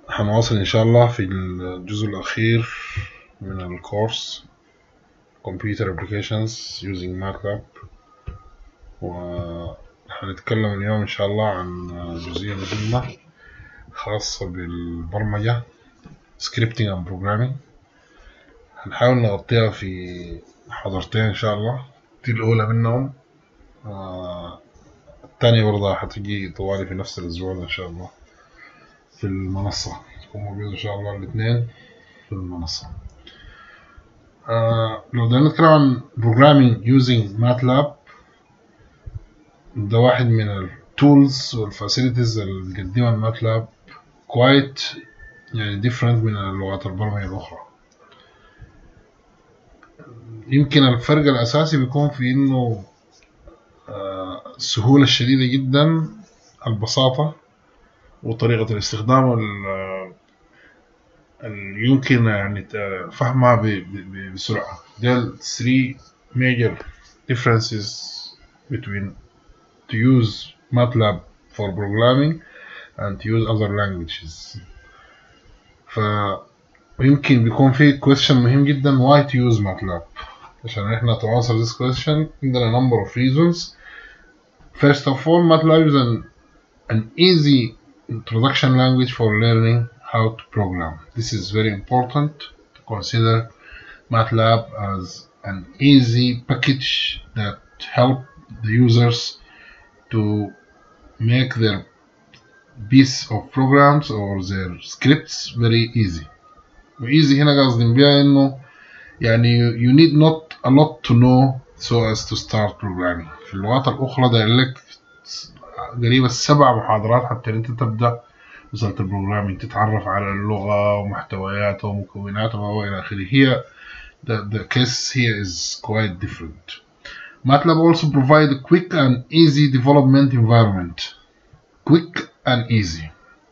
هنواصل إن شاء الله في الجزء الأخير من الكورس Computer Applications using MATLAB وهنتكلم اليوم إن شاء الله عن جزئية مهمة خاصة بالبرمجة Scripting and Programming هنحاول نغطيها في محاضرتين إن شاء الله دي الأولى منهم آه، الثانية برضه هتجي طوالي في نفس الأسبوع ده إن شاء الله في المنصة تكون موجودة إن شاء الله الاثنين في المنصة آه لو بدنا نتكلم عن programming using MATLAB ده واحد من التولز والفاسيلتيز اللي بيقدمها الماتلاب كويت يعني different من اللغات البرمجة الأخرى يمكن الفرق الأساسي بيكون في إنه آه، السهولة الشديدة جدا البساطة وطريقة الاستخدام ال- اللي يمكن يعني ت- فهمها ب- ب- ب- بسرعة ديل 3 major differences between to use MATLAB for programming and to use other languages ف ويمكن بيكون في question مهم جدا why to use MATLAB عشان احنا to answer this question عندنا number of reasons first of all MATLAB is an, an easy introduction language for learning how to program this is very important to consider MATLAB as an easy package that help the users to make their piece of programs or their scripts very easy وايزي هنا قصدي بيها انه يعني you need not a lot to know so as to start programming في اللغات الاخرى داير لك قريبة السبع محاضرات حتى انت تبدا وصلت البروجرامينج تتعرف على اللغة ومحتوياتها ومكوناتها والى اخره هي the, the case here is quite different MATLAB also provide a quick and easy development environment quick and easy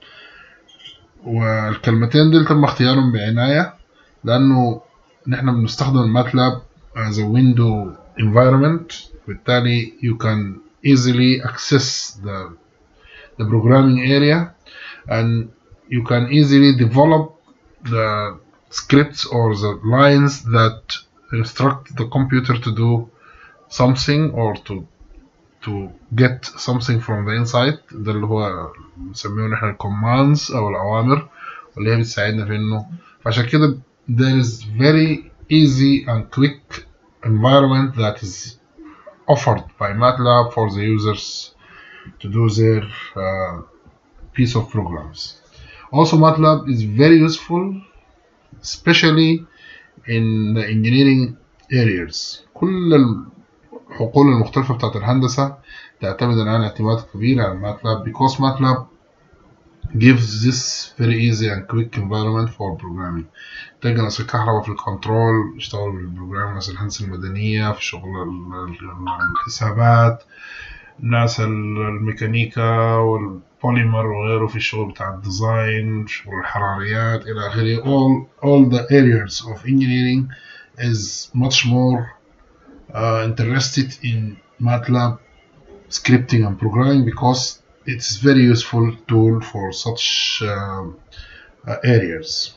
والكلمتين دول تم اختيارهم بعناية لأنه نحن بنستخدم الماتلاب as a window environment بالتالي you can easily access the, the programming area and you can easily develop the scripts or the lines that instruct the computer to do something or to to get something from the inside ده اللي هو بنسميه نحن commands أو الأوامر واللي هي بتساعدنا في إنه فعشان كده there is very easy and quick environment that is offered by MATLAB for the users to do their uh, piece of programs. Also MATLAB is very useful especially in the engineering areas كل الحقول المختلفة بتاعت الهندسة تعتمد الآن اعتماد كبير على MATLAB because MATLAB gives this very easy and quick environment for programming تلقى ناس الكهرباء في الكنترول يشتغلوا بالبروجرام ناس الهندسة المدنية في شغل ال- ال- الحسابات ناس ال- الميكانيكا والبوليمر وغيره في الشغل بتاع الديزاين شغل الحراريات إلى آخره all, all the areas of engineering is much more uh, interested in MATLAB scripting and programming because it's very useful tool for such um, uh, areas.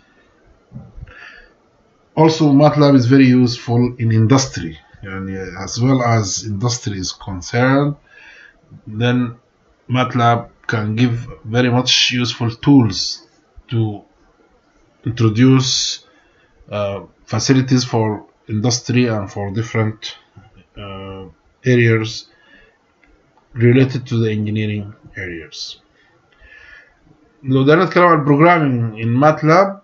Also, MATLAB is very useful in industry, يعني as well as industry is concerned. Then MATLAB can give very much useful tools to introduce uh, facilities for industry and for different uh, areas related to the engineering areas. لو بدنا نتكلم عن programming in MATLAB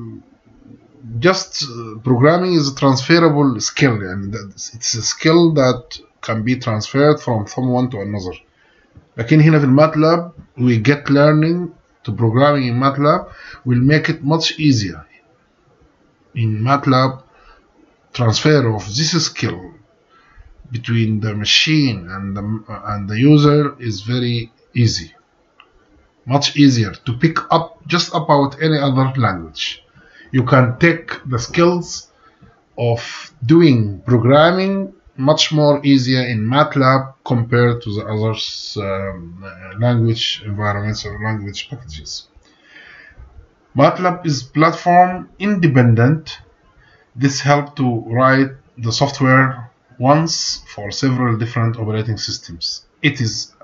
just uh, programming is a transferable skill يعني that- it's a skill that can be transferred from someone to another لكن هنا في الماتلاب we get learning to programming in MATLAB will make it much easier in MATLAB transfer of this skill between the machine and the, and the user is very easy much easier to pick up just about any other language you can take the skills of doing programming much more easier in MATLAB compared to the other um, language environments or language packages MATLAB is platform independent. This help to write the software once for several different operating systems. It is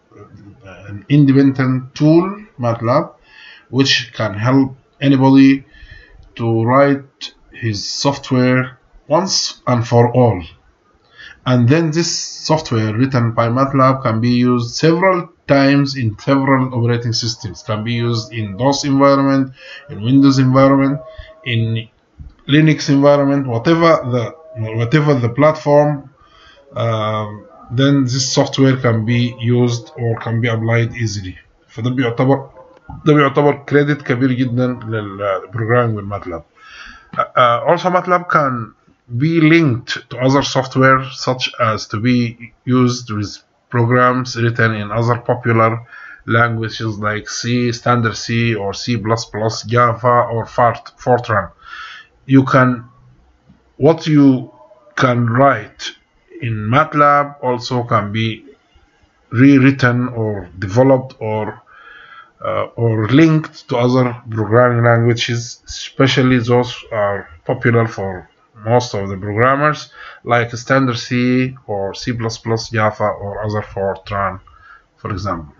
an independent tool, MATLAB, which can help anybody to write his software once and for all. And then this software written by MATLAB can be used several times in several operating systems. Can be used in DOS environment, in Windows environment, in Linux environment, whatever the whatever the platform. Um, then this software can be used or can be applied easily. فده بيعتبر ده بيعتبر كريدت كبير جدا للبروجرامينج بالماتلاب. Uh, also MATLAB can be linked to other software such as to be used with programs written in other popular languages like C, standard C or C++, Java or Fortran. You can what you can write in MATLAB also can be rewritten or developed or uh, or linked to other programming languages, especially those are popular for most of the programmers, like standard C or C++, Java, or other Fortran, for example.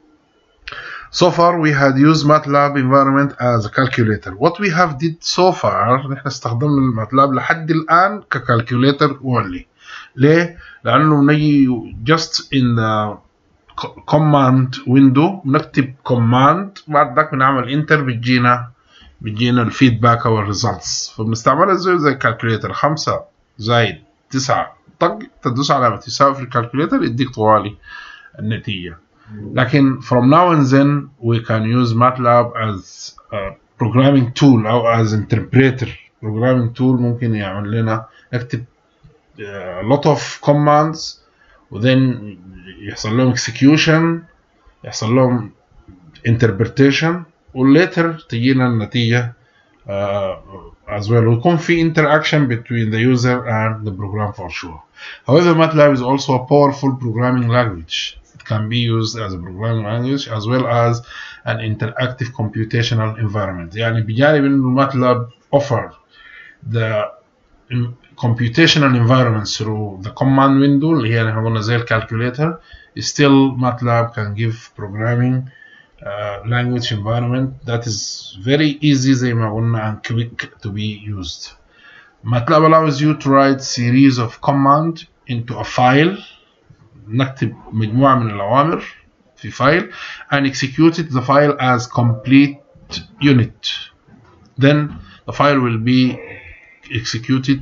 So far we had used MATLAB environment as a calculator. What we have did so far نحن استخدمنا الماتلاب لحد الآن ككالكوليتر only. ليه؟ لأنه بنجي just in the command window بنكتب command بعد ذاك بنعمل انتر بتجينا بتجينا الفيدباك او الريزلتس فبنستعملها زي زي الكالكوليتر خمسة زائد تسعة طق تدوس على ما تساوي في الكالكوليتر يديك طوالي النتيجة لكن from now and then we can use MATLAB as a programming tool أو as interpreter programming tool ممكن يعمل لنا نكتب a lot of commands وذن يحصل لهم execution يحصل لهم interpretation وليتر تجينا النتيجة uh, as well ويكون في interaction between the user and the program for sure. However, MATLAB is also a powerful programming language. It can be used as a programming language as well as an interactive computational environment. يعني بجانب انه MATLAB offer the computational environment through the command window اللي هي احنا قلنا زي الكالكوليتر still MATLAB can give programming uh, language environment that is very easy زي ما قلنا and quick to be used. MATLAB allows you to write series of command into a file نكتب مجموعة من الأوامر في فايل and execute it the file as complete unit then the file will be executed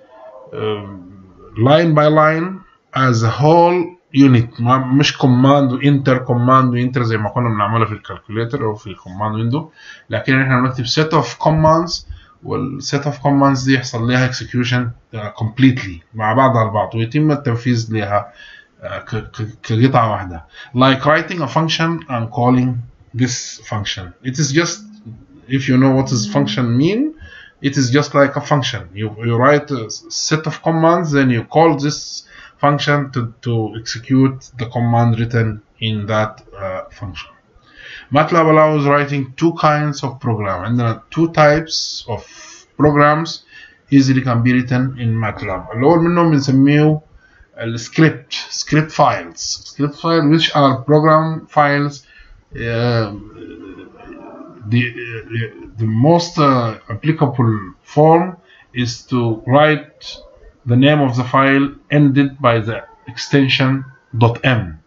um, line by line as a whole يونت مش كوماند وانتر كوماند وانتر زي ما كنا بنعملها في الكالكوليتر او في الكوماند ويندو لكن احنا بنكتب set of commands والسيت اوف كوماندز دي يحصل لها اكسكيوشن كومبليتلي مع بعضها البعض ويتم التنفيذ لها كقطعه واحده like writing a function and calling this function it is just if you know what does function mean it is just like a function you, you write a set of commands then you call this function to, to execute the command written in that uh, function. MATLAB allows writing two kinds of program and there are two types of programs easily can be written in MATLAB. الأول منهم بنسميه السكريبت script files script files which are program files uh, the, uh, the most uh, applicable form is to write the name of the file ended by the extension .m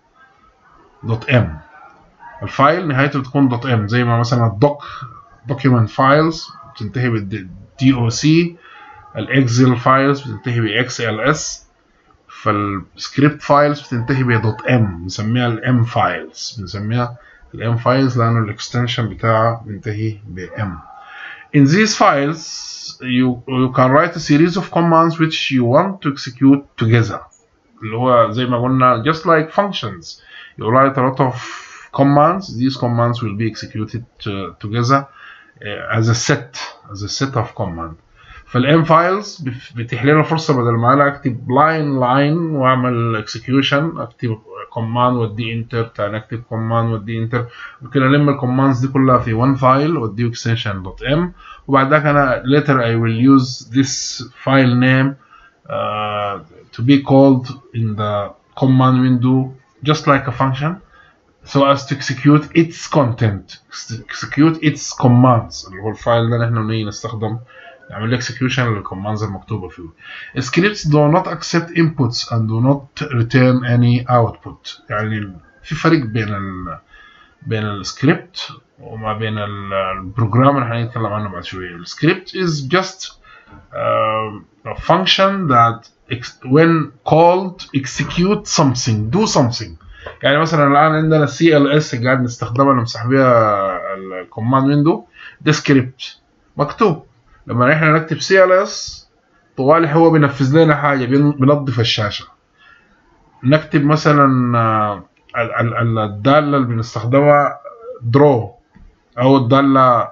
.m الفايل نهايته بتكون .m زي ما مثلا الدوك document files بتنتهي بال doc الاكسل فايلز بتنتهي ب xls فالسكريبت فايلز بتنتهي ب .m بنسميها الام فايلز بنسميها الام فايلز لانه الاكستنشن بتاعها بينتهي ب m in these files you, you can write a series of commands which you want to execute together اللي هو زي ما قلنا just like functions you write a lot of commands these commands will be executed uh, together uh, as a set as a set of command فالام فايلز بتتيح لنا فرصه بدل ما انا اكتب لاين لاين واعمل اكسكيوشن اكتب كوماند وادي انتر تاني اكتب كوماند وادي انتر ممكن الم الكوماندز دي كلها في one فايل واديه اكستنشن دوت ام وبعد ذاك انا later I will use this file name uh, to be called in the command window just like a function so as to execute its content execute its commands اللي هو الفايل ده احنا بنيجي نستخدم نعمل execution للكوماندز المكتوبة فيه scripts do not accept inputs and do not return any output يعني في فرق بين ال بين السكريبت وما بين البروجرام اللي هنتكلم عنه بعد شوية السكريبت is just uh, a function that when called execute something do something يعني مثلا الان عندنا سي ال اس قاعد نستخدمها نمسح بيها الكوماند ويندو ده سكريبت مكتوب لما احنا نكتب سي ال اس طوالي هو بينفذ لنا حاجه بينظف الشاشه نكتب مثلا الداله اللي بنستخدمها درو او الداله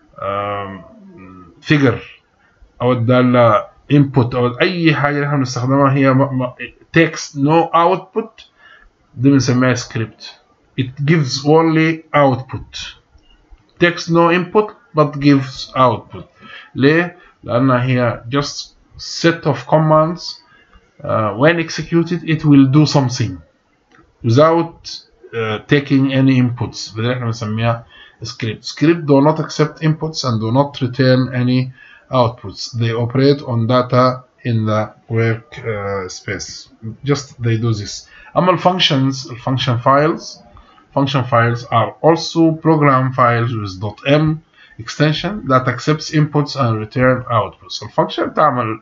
فيجر او الداله input او اي حاجه احنا بنستخدمها هي text no output دي بنسميها سكريبت it gives only output text no input but gives output ليه؟ لأنها هي just set of commands uh, when executed it will do something without uh, taking any inputs اللي احنا بنسميها script script do not accept inputs and do not return any outputs they operate on data in the work uh, space just they do this أما الfunctions الfunction files function files are also program files with .m extension that accepts inputs and return outputs الفانكشن تعمل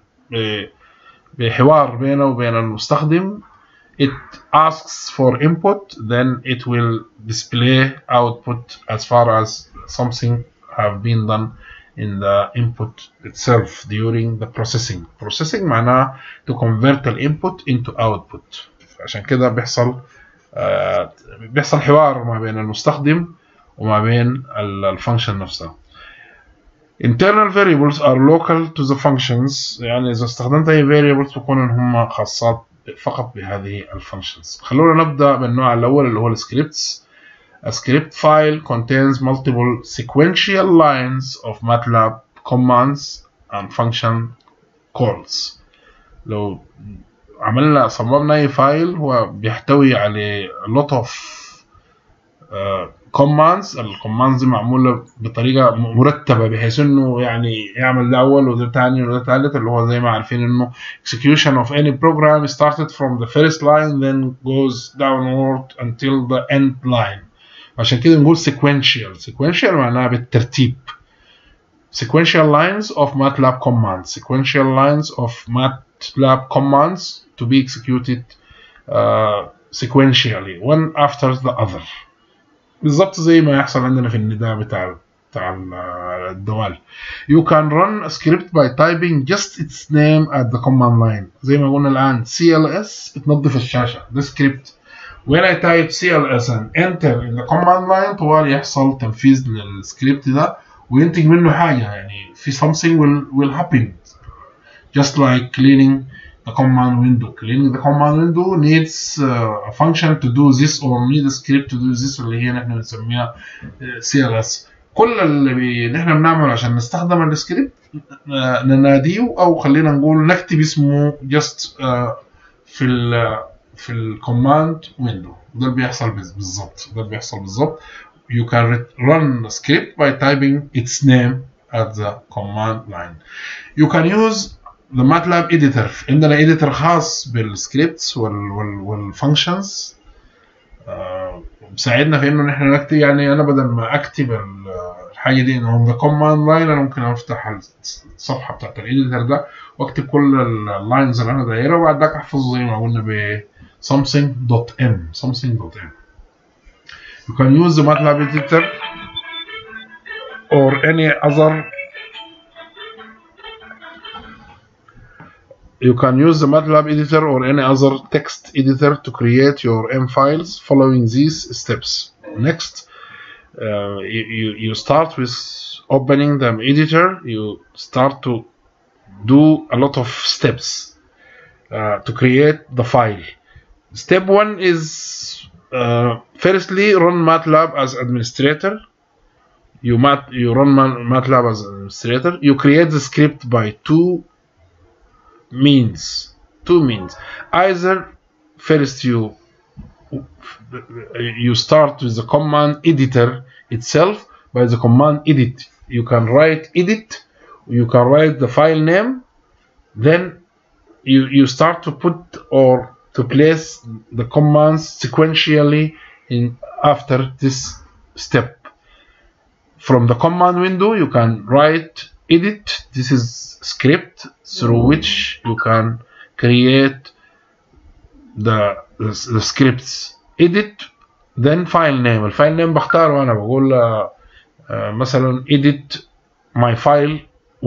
بحوار بينه وبين المستخدم it asks for input then it will display output as far as something have been done in the input itself during the processing processing معناه to convert the input into output عشان كده بيحصل آه بيحصل حوار ما بين المستخدم وما بين الفانكشن نفسها internal variables are local to the functions يعني إذا استخدمت أي variables بكون إن هم خاصات فقط بهذه الفانكشنز خلونا نبدأ بالنوع الأول اللي هو السكريبتس A script file contains multiple sequential lines of MATLAB commands and function calls لو عملنا صممنا أي فايل هو بيحتوي على a lot of uh, commands الكوماندز معموله بطريقه مرتبه بحيث انه يعني يعمل ده اول وده ثاني وده ثالث اللي هو زي ما عارفين انه execution of any program started from the first line then goes downward until the end line عشان كده نقول sequential sequential معناها بالترتيب sequential lines of MATLAB commands sequential lines of MATLAB commands to be executed uh, sequentially one after the other بالظبط زي ما يحصل عندنا في النداء بتاع بتاع الدوال you can run a script by typing just its name at the command line زي ما قلنا الآن CLS بتنظف الشاشة ده script when I type CLS and enter in the command line طوال يحصل تنفيذ للسكريبت ده وينتج منه حاجة يعني في something will, will happen just like cleaning the command window. Cleaning the command window needs uh, a function to do this or need a script to do this اللي هي نحن بنسميها CLS. كل اللي بي... نحن بنعمله عشان نستخدم السكريبت نناديه او خلينا نقول نكتب اسمه just uh, في ال في الكوماند ويندو ده اللي بيحصل بالظبط ده اللي بيحصل بالظبط you can run a script by typing its name at the command line you can use the MATLAB editor عندنا editor خاص بالسكريبتس وال وال والفانكشنز آه بيساعدنا في انه نحن نكتب يعني انا بدل ما اكتب الحاجه دي on the command line انا ممكن افتح الصفحه بتاعت الاديتور ده واكتب كل اللاينز اللي انا دايرها وبعد ذاك احفظه زي ما قلنا ب something.m something.m you can use the MATLAB editor or any other You can use the MATLAB editor or any other text editor to create your M files following these steps. Next, uh, you, you start with opening the editor. You start to do a lot of steps uh, to create the file. Step one is uh, firstly run MATLAB as administrator. You mat you run MATLAB as administrator. You create the script by two means. Two means. Either first you you start with the command editor itself by the command edit you can write edit you can write the file name then you you start to put or to place the commands sequentially in after this step from the command window you can write edit this is script through which you can create the, the, the scripts edit then file name الفايل name بختاره انا بقول uh, uh, مثلا edit my file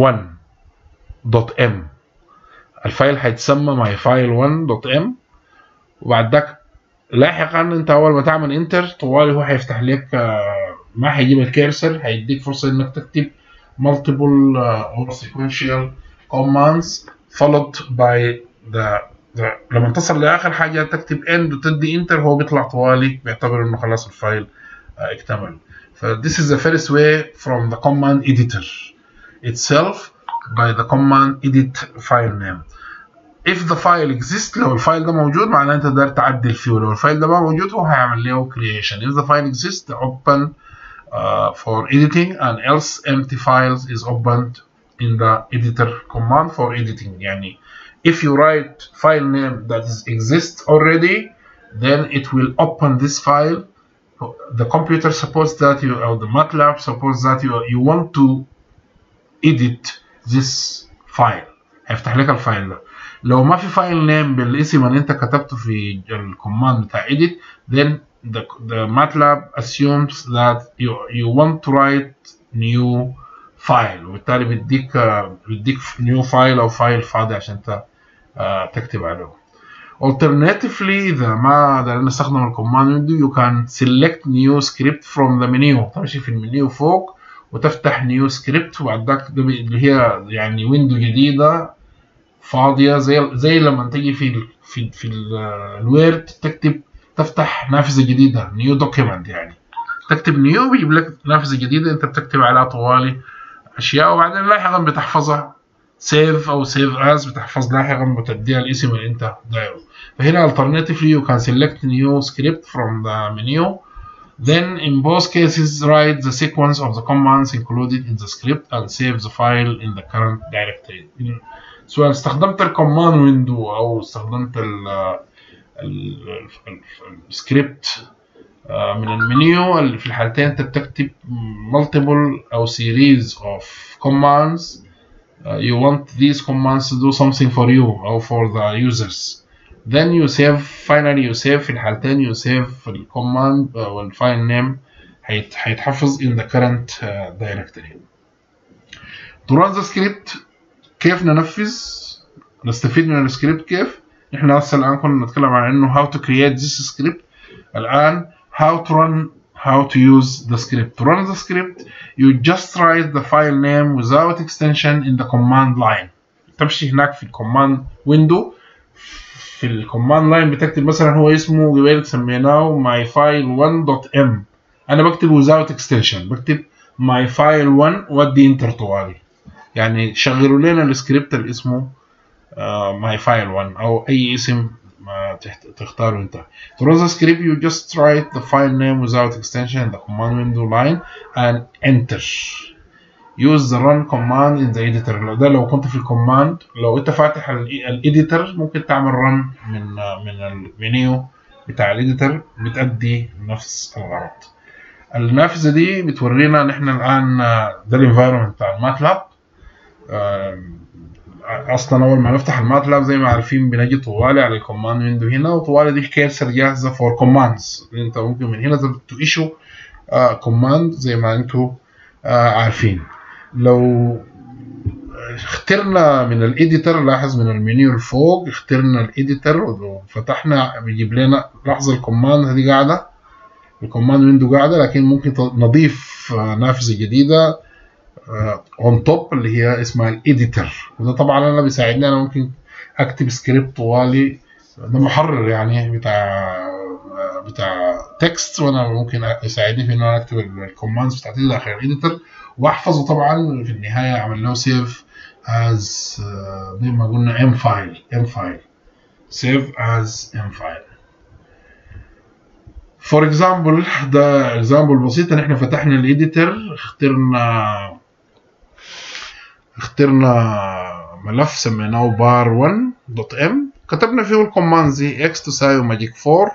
1.m الفايل هيتسمى my file 1.m وبعد ذاك لاحقا انت اول ما تعمل انتر طوالي هو هيفتح لك uh, ما هيجيب الكيرسر هيديك فرصه انك تكتب multiple uh, or sequential commands followed by the لما تصل لاخر حاجه تكتب اند وتدي انتر هو بيطلع طوالي بيعتبر انه خلاص الفايل اكتمل ف this is the first way from the command editor itself by the command edit file name if the file exists لو الفايل ده موجود معناه انت تقدر تعدل فيه ولو الفايل ده ما موجود هو هيعمل له creation if the file exists open uh, for editing and else empty files is opened in the editor command for editing يعني if you write file name that is exists already then it will open this file the computer suppose that you or the MATLAB suppose that you you want to edit this file هيفتح لك الفايل ده لو ما في فايل نيم بالاسم اللي انت كتبته في الكوماند بتاع edit then the, the MATLAB assumes that you you want to write new file وبالتالي بيديك بيديك new file او فايل فاضي عشان انت تكتب عليه alternatively إذا ما قدرنا نستخدم الكوماند ويندو you can select new script from the menu تمشي في المنيو فوق وتفتح new script وبعد ذاك اللي هي يعني ويندو جديدة فاضية زي زي لما تيجي في ال في في الويرد تكتب تفتح نافذة جديدة new document يعني تكتب new بيجيب لك نافذة جديدة أنت بتكتب عليها طوالي أشياء وبعدين لاحقا بتحفظها سيف او سيف از بتحفظ لاحقا وتديها الاسم اللي انت دايره فهنا alternatively you can select new script from the menu then in both cases write the sequence of the commands included in the script and save the file in the current directory سواء استخدمت الكوماند ويندو او استخدمت السكريبت من المنيو اللي في الحالتين انت بتكتب multiple او series of commands Uh, you want these commands to do something for you or for the users then you save finally you save في الحالتين you save الكوماند والفايل نيم هيتحفظ in the current uh, directory to run the script كيف ننفذ نستفيد من السكريبت كيف احنا هسه الان كنا نتكلم عن انه how to create this script الان how to run how to use the script. To run the script, you just write the file name without extension in the command line. تمشي هناك في الكوماند ويندو في الكوماند لاين بتكتب مثلا هو اسمه قبل سميناه my file 1.m انا بكتب without extension بكتب my file 1 ودي انتر طوالي يعني شغلوا لنا السكريبت اللي اسمه uh, my file 1 او اي اسم ما تختاره انت to run the script you just write the file name without extension in the command window line and enter use the run command in the editor لو ده لو كنت في الكوماند لو انت فاتح الاديتور ممكن تعمل run من من المنيو بتاع الاديتور بتأدي نفس الغرض النافذة دي بتورينا ان احنا الان ده الانفايرمنت بتاع الماتلاب اصلا اول ما نفتح الماتلاب زي ما عارفين بنجي طوالي على الكوماند ويندو هنا وطوالي دي الكيرسر جاهزه فور كوماندز انت ممكن من هنا تو ايشو كوماند زي ما انتم آه عارفين لو اخترنا من الاديتور لاحظ من المنيو الفوق اخترنا الاديتور وفتحنا بيجيب لنا لاحظ الكوماند دي قاعده الكوماند ويندو قاعده لكن ممكن نضيف نافذه جديده اون توب اللي هي اسمها الايديتر وده طبعا انا بيساعدني انا ممكن اكتب سكريبت طوالي ده محرر يعني بتاع بتاع تكست وانا ممكن يساعدني في ان انا اكتب الكوماندز بتاعتي داخل الايديتر واحفظه طبعا في النهايه اعمل له سيف از زي ما قلنا ام فايل ام فايل سيف از ام فايل فور اكزامبل ده اكزامبل بسيط ان احنا فتحنا الايديتر اخترنا اخترنا ملف سميناه بار 1 دوت ام كتبنا فيه الكوماند زي اكس تساوي ماجيك 4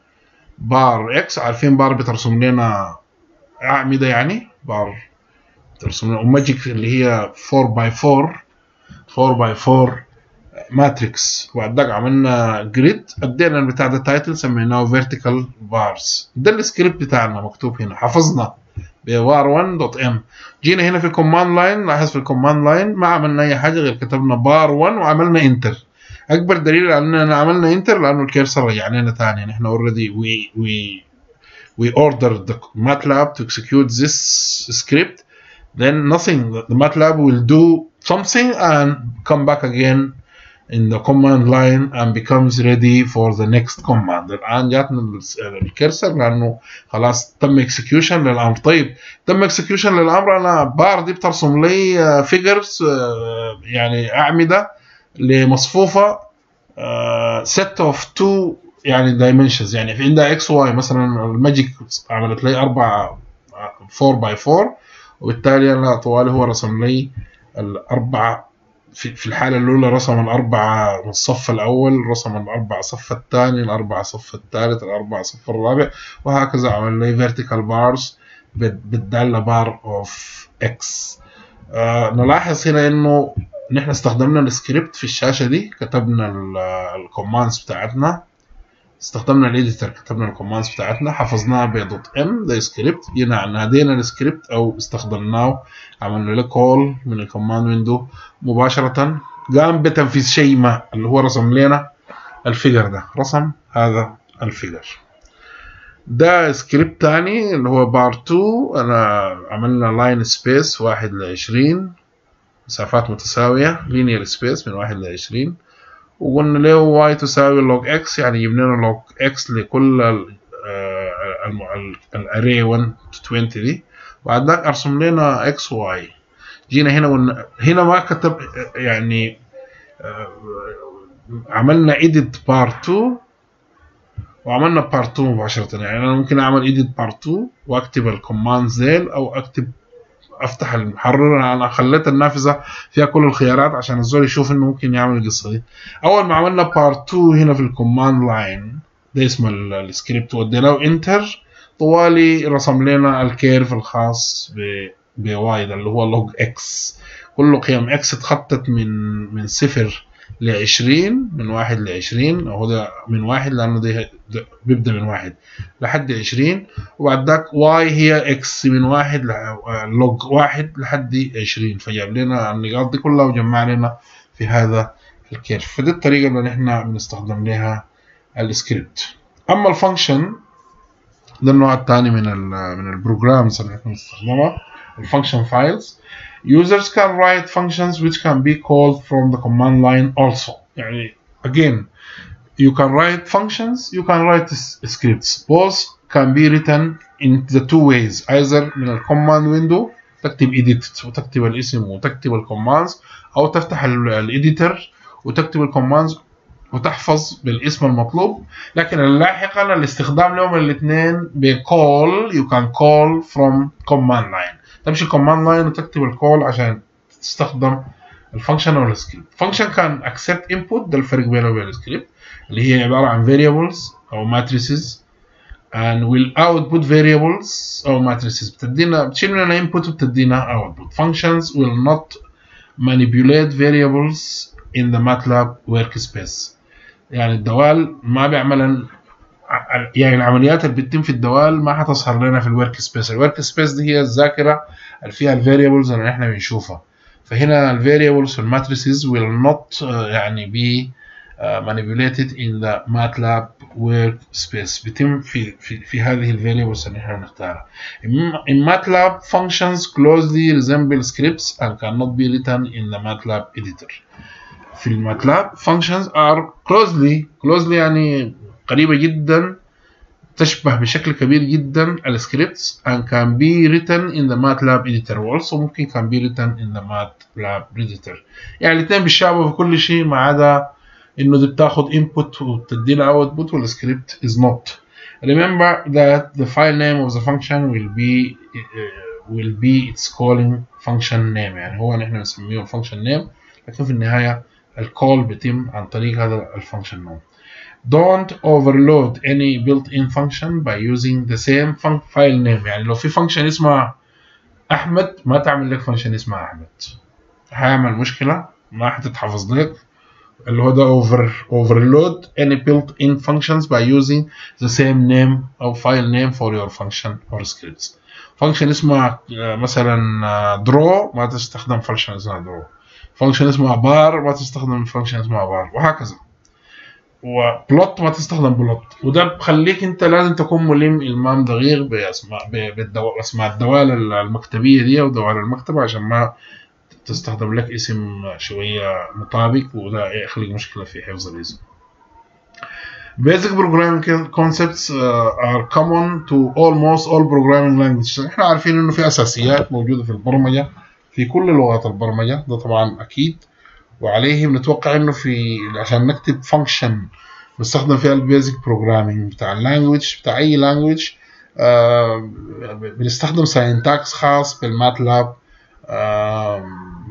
بار اكس عارفين بار بترسم لنا اعمده يعني بار ترسم لنا ماجيك اللي هي 4 باي 4 4 باي 4 ماتريكس وبعد ذاك عملنا جريد ادينا البتاع ده تايتل سميناه فيرتيكال بارز ده السكريبت بتاعنا مكتوب هنا حفظنا بvar 1 دوت ام جينا هنا في الكوماند لاين لاحظ في الكوماند لاين ما عملنا اي حاجه غير كتبنا بار 1 وعملنا انتر اكبر دليل على اننا عملنا انتر لانه الكيرسر رجع لنا ثاني نحن اوريدي وي وي we ordered the MATLAB to execute this script then nothing the MATLAB will do something and come back again in the command line and becomes ready for the next command الآن جاتنا الكرسر لأنه خلاص تم execution للأمر طيب تم execution للأمر أنا بار دي بترسم لي figures يعني أعمدة لمصفوفة set of two يعني dimensions يعني في عندها x y مثلا الماجيك عملت لي أربعة 4 by 4 وبالتالي أنا طوالي هو رسم لي الأربعة في في الحالة الأولى رسم الأربعة من الصف الأول رسم الأربعة صف الثاني الأربعة صف الثالث الأربعة صف الرابع وهكذا عمل لي vertical bars بالدالة بار اوف اكس آه نلاحظ هنا إنه نحن استخدمنا السكريبت في الشاشة دي كتبنا الكوماندز بتاعتنا استخدمنا الايديتر كتبنا الكوماندز بتاعتنا حفظناها بدوت ام ده سكريبت جينا نادينا السكريبت او استخدمناه عملنا له كول من الكوماند ويندو مباشرة قام بتنفيذ شيء ما اللي هو رسم لنا الفيجر ده رسم هذا الفيجر ده سكريبت تاني اللي هو بار 2 انا عملنا لاين سبيس واحد لعشرين مسافات متساوية لينير سبيس من واحد لعشرين وقلنا له واي تساوي لوج اكس يعني جبنا له لوج اكس لكل الاري 1 to 20 دي بعد ذاك ارسم لنا اكس واي جينا هنا ون... هنا ما كتب يعني عملنا ايديت بار 2 وعملنا بار 2 مباشرة يعني انا ممكن اعمل ايديت بار 2 واكتب الكوماند زيل او اكتب افتح المحرر انا خليت النافذه فيها كل الخيارات عشان الزول يشوف انه ممكن يعمل القصه دي اول ما عملنا بارت 2 هنا في الكوماند لاين ده اسم السكريبت وديناه انتر طوالي رسم لنا الكيرف الخاص ب بواي ده اللي هو لوج اكس كل قيم اكس اتخطت من من صفر ل 20 من واحد ل 20 اهو ده من واحد لانه ده, ده بيبدا من واحد لحد 20 وبعد ذاك واي هي اكس من واحد لوج واحد لحد 20 فجاب لنا النقاط دي كلها وجمع لنا في هذا الكيرف فدي الطريقه اللي نحن بنستخدم لها السكريبت اما الفانكشن ده النوع الثاني من ال من البروجرامز اللي احنا بنستخدمها الفانكشن فايلز users can write functions which can be called from the command line also يعني again you can write functions you can write scripts both can be written in the two ways either من الكوماند ويندو تكتب edit وتكتب الاسم وتكتب الكوماندز او تفتح الايديتر وتكتب الكوماندز وتحفظ بالاسم المطلوب لكن اللاحقا الاستخدام لهم الاثنين بكول you can call from command line تمشي command line وتكتب الكول عشان تستخدم الفانكشن او السكريبت فانكشن كان accept input ده الفرق بينه وبين السكريبت اللي هي عباره عن variables او matrices and will output variables او matrices بتدينا بتشيل مننا input وبتدينا output functions will not manipulate variables in the MATLAB workspace يعني الدوال ما بيعمل يعني العمليات اللي بتتم في الدوال ما حتظهر لنا في الورك سبيس الورك سبيس دي هي الذاكره اللي فيها الفاريبلز اللي احنا بنشوفها فهنا الفاريبلز والماتريسز will not uh, يعني be uh, manipulated in the MATLAB ورك سبيس بيتم في في في هذه الفاريبلز اللي احنا بنختارها in MATLAB functions closely resemble scripts and cannot be written in the MATLAB editor في الماتلاب functions are closely closely يعني قريبة جدا تشبه بشكل كبير جدا السكريبتس and can be written in the MATLAB editor also ممكن can be written in the MATLAB editor يعني الاثنين بيشابهوا في كل شيء ما عدا انه دي بتاخد input وتدي لها output والسكريبت is not remember that the file name of the function will be uh, will be its calling function name يعني هو نحن بنسميه function name لكن في النهاية الكول بيتم عن طريق هذا الفانكشن نوم don't overload any built-in function by using the same file name يعني لو في فانكشن اسمها احمد ما تعمل لك فانكشن اسمها احمد هيعمل مشكله ما حتتحفظ لك اللي هو ده over overload any built-in functions by using the same name او file name for your function or scripts فانكشن اسمها مثلا draw ما تستخدم فانكشن اسمها draw فانكشن اسمها بار ما تستخدم فانكشن اسمها بار وهكذا وبلوت ما تستخدم بلوت وده بخليك انت لازم تكون ملم المام دقيق باسماء باسماء الدوال المكتبيه دي او دوال المكتبه عشان ما تستخدم لك اسم شويه مطابق وده يخلق مشكله في حفظ الاسم Basic programming concepts uh, are common to almost all programming languages. احنا عارفين انه في اساسيات موجوده في البرمجه في كل لغات البرمجه ده طبعا اكيد وعليه بنتوقع انه في عشان نكتب فانكشن نستخدم فيها البيزك بروجرامينج بتاع اللانجوج بتاع اي لانجوج آه بنستخدم ساينتاكس خاص بالماتلاب آه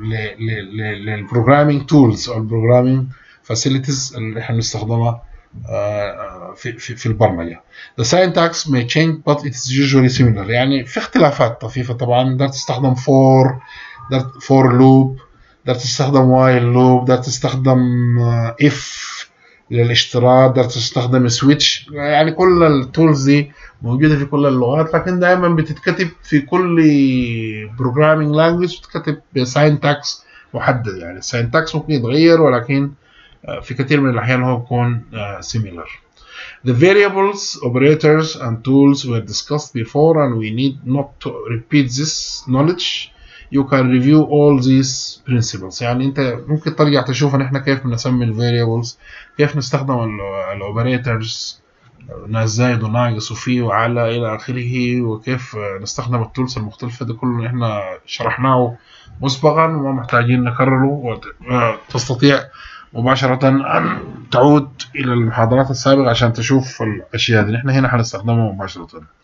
للبروجرامينج تولز او البروجرامينج فاسيلتيز اللي احنا بنستخدمها آه في, في, في البرمجه. The syntax may change but it is usually similar يعني في اختلافات طفيفه طبعا تقدر تستخدم for فور لوب تقدر تستخدم وايل لوب تقدر تستخدم اف للاشتراط تقدر تستخدم سويتش يعني كل التولز دي موجوده في كل اللغات لكن دائما بتتكتب في كل بروجرامينج لانجويج بتتكتب بساينتاكس محدد يعني الساينتاكس ممكن يتغير ولكن في كثير من الاحيان هو بيكون similar The variables, operators, and tools were discussed before, and we need not to repeat this knowledge. you can review all these principles يعني انت ممكن ترجع تشوف ان احنا كيف بنسمي الفاريبلز كيف نستخدم الاوبريتورز ناس زايد وناقص وفي وعلى الى اخره وكيف نستخدم التولز المختلفه ده كله احنا شرحناه مسبقا وما محتاجين نكرره وتستطيع مباشرة أن تعود إلى المحاضرات السابقة عشان تشوف الأشياء دي نحن هنا حنستخدمها مباشرة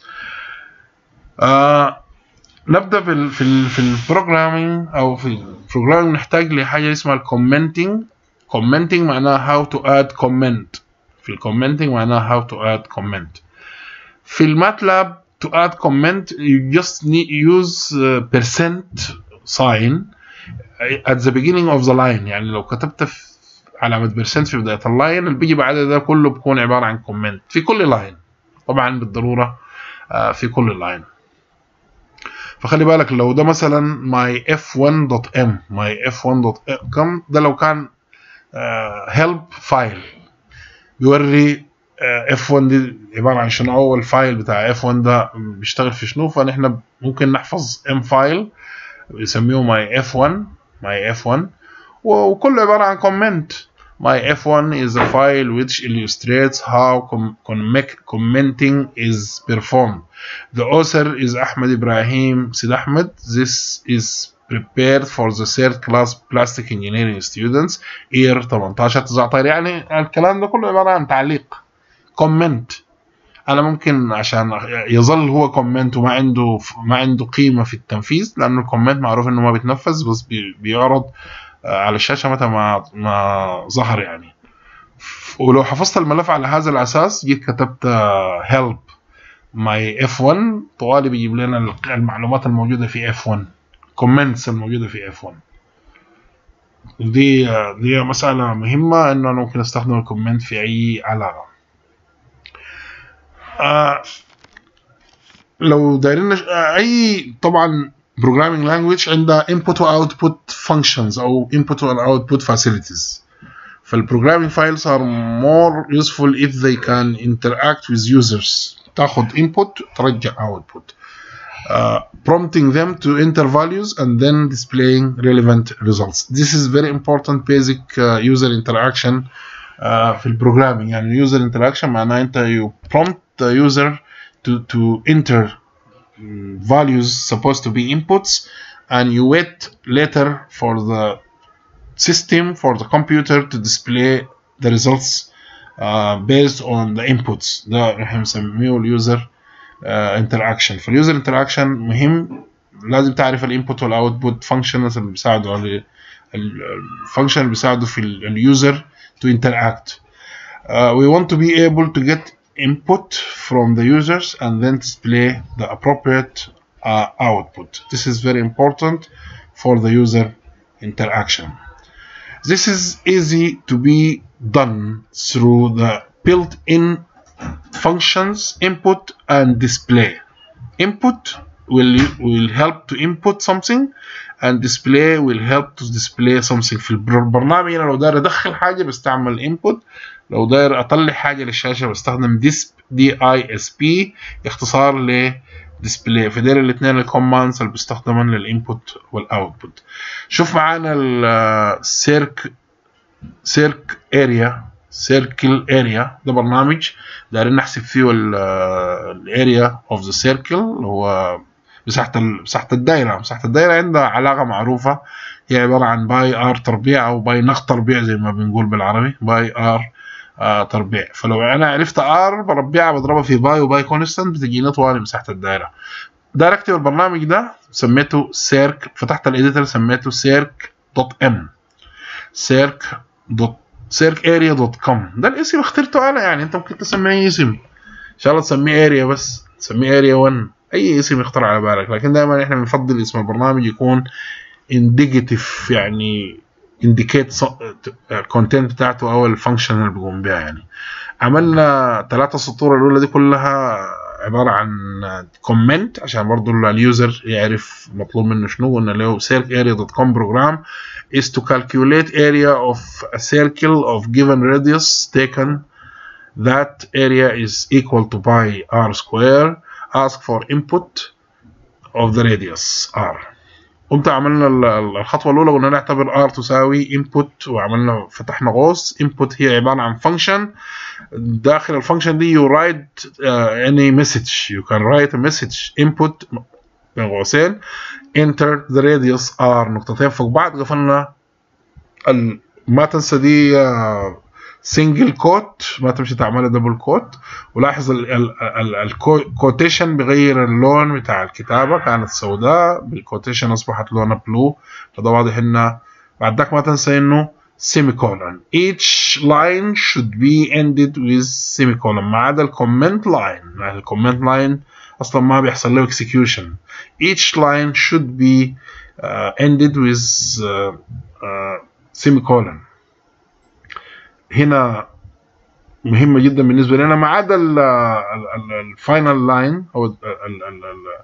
آه نبدا في ال في ال في البروجرامينج او في البروجرامينج نحتاج لحاجه اسمها الكومنتنج كومنتنج معناها هاو تو اد كومنت في الكومنتنج معناها هاو تو اد كومنت في الماتلاب to add comment you just need use uh, percent sign at the beginning of the line يعني لو كتبت في علامة percent في بداية اللاين اللي بيجي بعد ده كله بيكون عبارة عن comment في كل لاين طبعا بالضرورة uh, في كل لاين فخلي بالك لو ده مثلا my f1.m my f1.m ده لو كان help فايل بيوري f1 دي عباره عن شنو هو الفايل بتاع f1 ده بيشتغل في شنو فنحن ممكن نحفظ m فايل بيسميه my f1 my f1 وكله عباره عن comment My F1 is a file which illustrates how com commenting is performed. The author is Ahmed Ibrahim Sid Ahmed. This is prepared for the third class plastic engineering students year 18 19 يعني الكلام ده كله عبارة عن تعليق كومنت انا ممكن عشان يظل هو كومنت وما عنده ما عنده قيمه في التنفيذ لانه الكومنت معروف انه ما بيتنفذ بس بيعرض على الشاشه متى ما ما ظهر يعني ولو حفظت الملف على هذا الاساس جيت كتبت help my f1 طوالي بيجيب لنا المعلومات الموجوده في f1 comments الموجوده في f1 ودي دي مسألة مهمة إنه أنا ممكن أستخدم الكومنت في أي علاقة. آه لو دايرين آه أي طبعا programming language عندها input و output functions أو input و output facilities. فالبروجرامينج فايلز are more useful if they can interact with users تاخد input ترجع output uh, prompting them to enter values and then displaying relevant results this is very important basic uh, user interaction uh, في البروجرامينج يعني user interaction معناه انت you prompt the user to, to enter values supposed to be inputs and you wait later for the system for the computer to display the results uh, based on the inputs ده احنا بنسميه اليوزر انتراكشن فاليوزر انتراكشن مهم لازم تعرف الانبوت والاوتبوت فانكشنز اللي بيساعدوا على الفانكشن اللي بيساعدوا في اليوزر to interact uh, we want to be able to get input from the users and then display the appropriate uh, output. This is very important for the user interaction. This is easy to be done through the built-in functions input and display. Input will, will help to input something and display will help to display something في البرنامج انا لو داير ادخل حاجه بستعمل input لو داير اطلع حاجه للشاشه بستخدم disp دي اي اس بي اختصار ل display فدول الاثنين الكوماندز اللي بيستخدمون للانبوت والاوتبوت شوف معانا السيرك سيرك اريا سيركل اريا ده برنامج دايرين نحسب فيه الاريا اوف ذا سيركل اللي هو مساحة مساحة الدايرة مساحة الدايرة عندها علاقة معروفة هي عبارة عن باي ار تربيع أو باي نق تربيع زي ما بنقول بالعربي باي ار آه تربيع فلو أنا عرفت ار بربيعها بضربها في باي وباي كونستنت بتجيني طوالي مساحة الدايرة ده اكتب البرنامج ده سميته سيرك فتحت الايديتور سميته سيرك دوت ام سيرك دوت سيرك اريا دوت كوم ده الاسم اخترته انا يعني انت ممكن تسميه اي اسم ان شاء الله تسميه اريا بس تسميه اريا 1 اي اسم يخطر على بالك لكن دائما احنا بنفضل اسم البرنامج يكون انديكيتيف يعني انديكيت الكونتنت بتاعته او الفانكشن اللي بيقوم بيها يعني عملنا ثلاثة سطور الاولى دي كلها عبارة عن كومنت عشان برضو اليوزر يعرف مطلوب منه شنو قلنا له circarea.com program is to calculate area of a circle of given radius taken that area is equal to pi r square ask for input of the radius r قمت عملنا الخطوة الأولى قلنا نعتبر r تساوي input وعملنا فتحنا قوس input هي عبارة عن function داخل الفانكشن دي you write uh, any message you can write a message input بين قوسين enter the radius r نقطتين فوق بعض قفلنا ما تنسى دي سنجل كوت ما تمشي تعملها دبل كوت ولاحظ الكوتيشن بغير اللون بتاع الكتابة كانت سوداء بالكوتيشن أصبحت لونها بلو فده واضح إنه بعد ذاك ما تنسى إنه semicolon each line should be ended with semicolon ما عدا الكومنت لاين الكومنت لاين اصلا ما بيحصل له execution each line should be uh, ended with uh, uh, semicolon هنا مهمة جدا بالنسبة لنا ما عدا الفاينل لاين او ال ال ال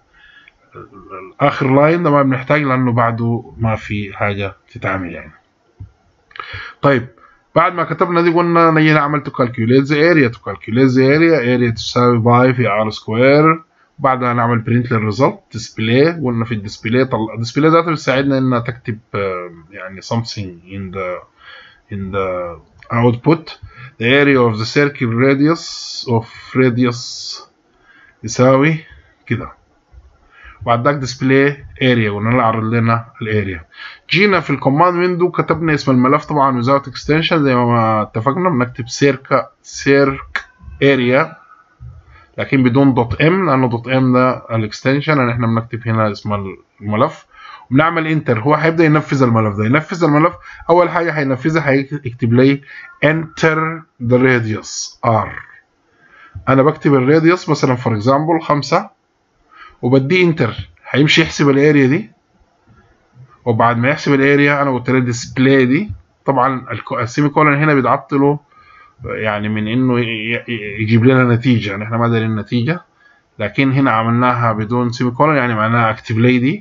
الاخر لاين ده ما بنحتاج لانه بعده ما في حاجة تتعمل يعني طيب بعد ما كتبنا دي قلنا نيجي نعمل تو كالكوليت ذا اريا تو كالكوليت ذا اريا اريا تساوي باي في ار سكوير بعدها نعمل برنت للريزلت ديسبلاي قلنا في الديسبلاي طلع الديسبلاي ذاته بتساعدنا انها تكتب يعني something in the in the output the area of the circle radius of radius يساوي كده بعد ذاك ديسبلاي اريا قلنا نعرض لنا الاريا جينا في الكوماند ويندو كتبنا اسم الملف طبعا without extension زي ما اتفقنا بنكتب سيركا سيرك اريا لكن بدون دوت ام لانه دوت ام ده الاكستنشن يعني احنا بنكتب هنا اسم الملف وبنعمل انتر هو هيبدا ينفذ الملف ده ينفذ الملف اول حاجه هينفذها هيكتب لي انتر ذا راديوس ار انا بكتب الراديوس مثلا فور اكزامبل 5 وبدي انتر هيمشي يحسب الاريا دي وبعد ما يحسب الاريا انا قلت له ديسبلاي دي طبعا السيمي كولن هنا بيتعطلوا يعني من انه يجيب لنا نتيجه يعني احنا ما دارين النتيجه لكن هنا عملناها بدون سيمي كولن يعني معناها اكتب لي دي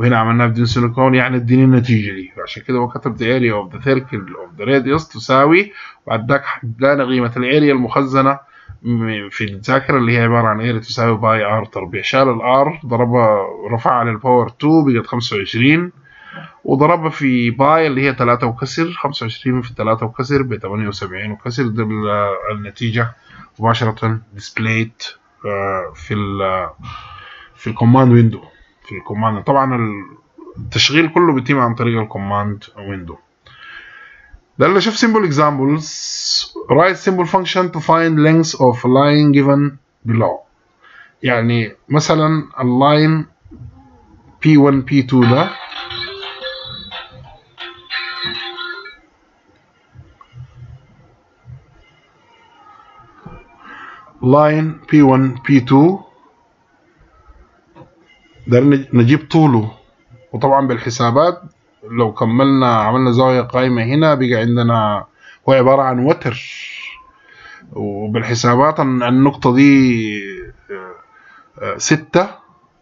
وهنا عملناها بدون سيليكون يعني اديني النتيجه دي عشان كده هو كتب the area of the circle of the radius تساوي بعد ذاك ادانا قيمه الاريا المخزنه في الذاكره اللي هي عباره عن اريا تساوي باي ار تربيع شال الار ضربها رفعها للباور 2 بقت 25 وضربها في باي اللي هي 3 وكسر 25 في 3 وكسر ب 78 وكسر ده النتيجه مباشره ديسبلايت في ال في الكوماند ويندو في الكوماند طبعا التشغيل كله بيتم عن طريق الكوماند ويندو ده اللي شوف simple examples write simple function to find length of line given below يعني مثلا اللاين P1 P2 ده لاين P1 P2 ده نجيب طوله وطبعا بالحسابات لو كملنا عملنا زاوية قائمة هنا بقى عندنا هو عبارة عن وتر وبالحسابات النقطة دي ستة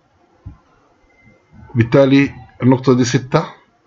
بالتالي النقطة دي ستة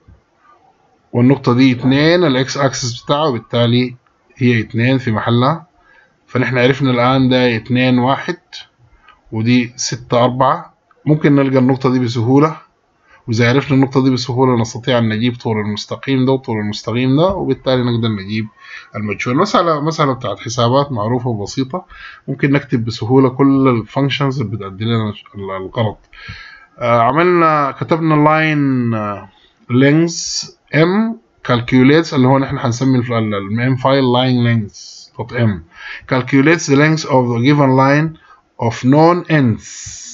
والنقطة دي اتنين الاكس اكسس بتاعه بالتالي هي اتنين في محلها فنحن عرفنا الآن ده اتنين واحد ودي ستة أربعة ممكن نلقى النقطة دي بسهولة وإذا عرفنا النقطة دي بسهولة نستطيع أن نجيب طول المستقيم ده وطول المستقيم ده وبالتالي نقدر نجيب المجهول المسألة مسألة بتاعت حسابات معروفة وبسيطة ممكن نكتب بسهولة كل الفانكشنز اللي بتأدي لنا الغلط آه عملنا كتبنا لاين لينز ام calculates اللي هو نحن هنسمي المين فايل line length dot m calculates the length of the given line of known ends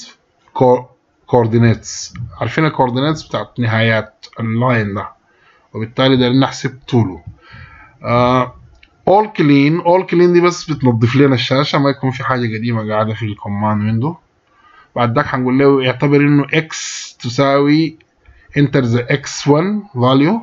coordinates عارفين الكورديناتس بتاعت نهايات اللاين ده وبالتالي ده نحسب طوله uh, all clean all clean دي بس بتنظف لنا الشاشة ما يكون في حاجة قديمة قاعدة في الكوماند ويندو بعد ذاك هنقول له يعتبر انه x تساوي enter the x1 value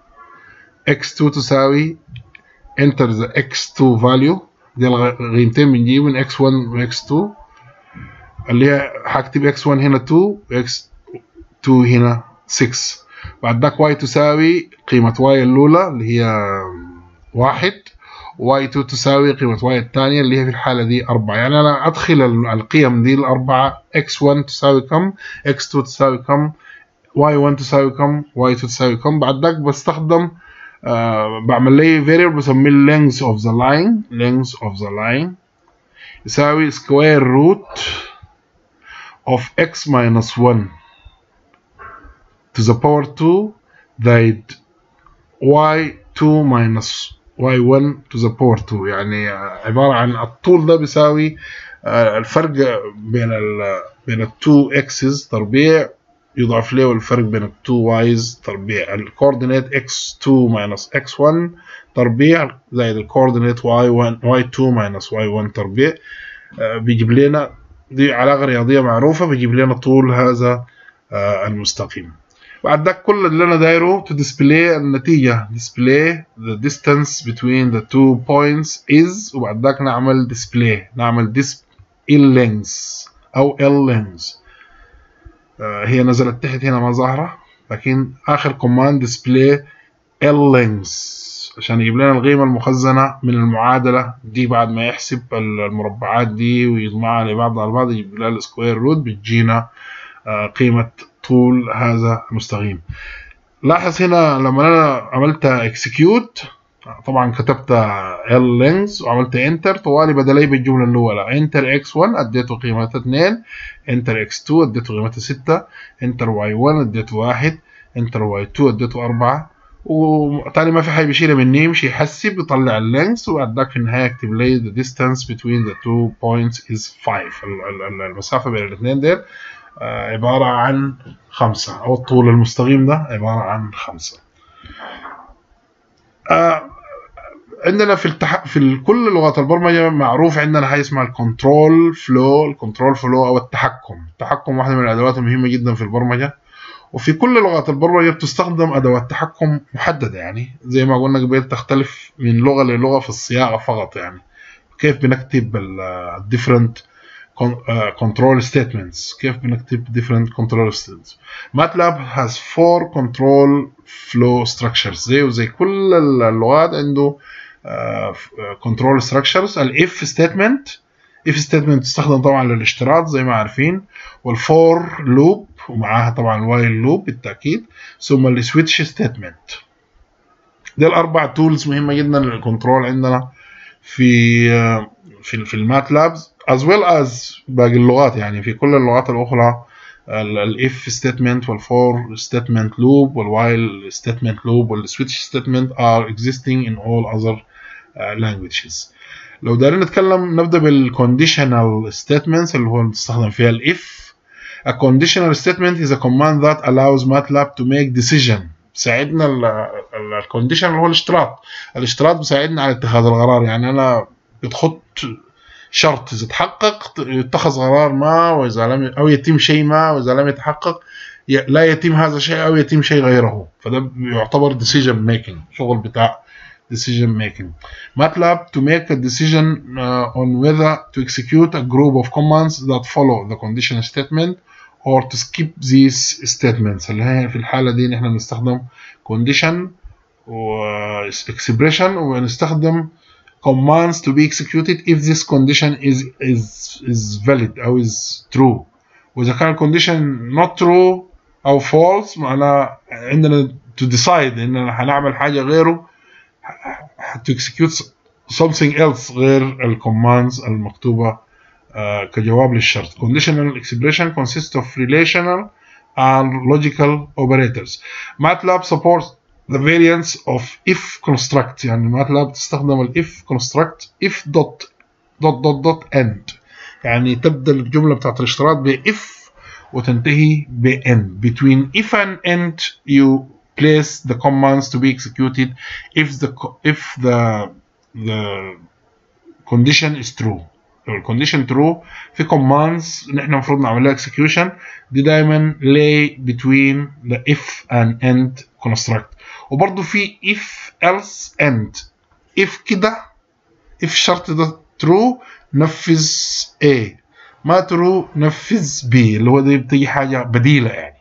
x2 تساوي enter the x2 value دي القيمتين بنجيب من x1 و x2 اللي هي هكتب x1 هنا 2 x2 هنا 6 بعد ذاك y تساوي قيمة y الأولى اللي هي واحد y2 تساوي قيمة y الثانية اللي هي في الحالة دي أربعة يعني أنا أدخل القيم دي الأربعة x1 تساوي كم x2 تساوي كم y1 تساوي كم y2 تساوي كم بعد ذاك بستخدم آه بعمل لي variable بسميه length of the line length of the line يساوي square root of x minus 1 to the power 2 that y2 minus y1 to the power 2 يعني عبارة عن الطول ده بيساوي الفرق بين ال بين ال 2 x's تربيع يضاف له الفرق بين ال 2 y's تربيع الكوردينيت x2 minus x1 تربيع زائد الكوردينيت y1 y2 minus y1 تربيع بيجيب لنا دي علاقة رياضية معروفة بيجيب لنا طول هذا المستقيم بعد ذاك كل اللي انا دايره to display النتيجة display the distance between the two points is وبعد ذاك نعمل display نعمل dis L length أو L length آه هي نزلت تحت هنا ما ظاهرة لكن آخر كوماند display L length عشان يجيب لنا القيمة المخزنة من المعادلة دي بعد ما يحسب المربعات دي ويجمعها لبعض على بعض يجيب لنا السكوير روت بتجينا آه قيمة طول هذا المستقيم لاحظ هنا لما انا عملت اكسكيوت طبعا كتبت ال لينز وعملت انتر طوالي بدل بالجمله الاولى انتر اكس 1 اديته قيمتها 2 انتر اكس 2 اديته قيمتها 6 انتر واي 1 اديته 1 انتر واي 2 اديته 4 وتاني ما في حاجه بيشيلها مني يمشي يحسب يطلع اللينس وبعد ذاك في النهايه يكتب لي the distance between the two points is 5 المسافه بين الاثنين دول عبارة عن خمسة أو الطول المستقيم ده عبارة عن خمسة آه عندنا في التح... في كل لغات البرمجة معروف عندنا حاجة اسمها الكنترول فلو الكنترول فلو أو التحكم التحكم واحدة من الأدوات المهمة جدا في البرمجة وفي كل لغات البرمجة بتستخدم أدوات تحكم محددة يعني زي ما قلنا قبل تختلف من لغة للغة في الصياغة فقط يعني كيف بنكتب ال different control statements كيف بنكتب different control statements MATLAB has four control flow structures زيه وزي كل اللغات عنده uh, control structures الاف statement if statement تستخدم طبعا للاشتراط زي ما عارفين والفور لوب ومعاها طبعا الوايل لوب بالتاكيد ثم السويتش ستيتمنت دي الاربع تولز مهمه جدا للكنترول عندنا في في في الماتلابز as well as باقي اللغات يعني في كل اللغات الاخرى الاف ستيتمنت والفور ستيتمنت لوب والوايل ستيتمنت لوب والسويتش ستيتمنت are existing in all other uh, languages لو دارين نتكلم نبدا بالconditional statements اللي هو بنستخدم فيها الاف A conditional statement is a command that allows MATLAB to make decision بيساعدنا الكونديشن اللي هو الاشتراط الاشتراط بيساعدنا على اتخاذ القرار يعني انا بتحط شرط اذا تحقق يتخذ قرار ما واذا لم او يتم شيء ما واذا لم يتحقق لا يتم هذا الشيء او يتم شيء غيره فده يعتبر decision making شغل بتاع decision making MATLAB to make a decision uh, on whether to execute a group of commands that follow the condition statement or to skip these statements اللي هي في الحالة دي نحن بنستخدم condition و expression ونستخدم commands to be executed if this condition is is is valid أو is true وإذا كان condition not true أو false معناه عندنا to decide إننا هنعمل حاجة غيره to execute something else غير الكوماندز المكتوبة uh, كجواب للشرط. Conditional expression consists of relational and logical operators. MATLAB supports the variants of if construct يعني MATLAB تستخدم ال if construct if dot dot dot dot end يعني تبدأ الجملة بتاعت الاشتراط ب if وتنتهي ب end. Between if and end you place the commands to be executed if the if the the condition is true لو الكونديشن true في commands نحن المفروض نعمل لها execution دي دايما lay between the if and end construct وبرضه في if else end if كده if الشرط ده true نفذ A ما true نفذ B اللي هو دي بتيجي حاجة بديلة يعني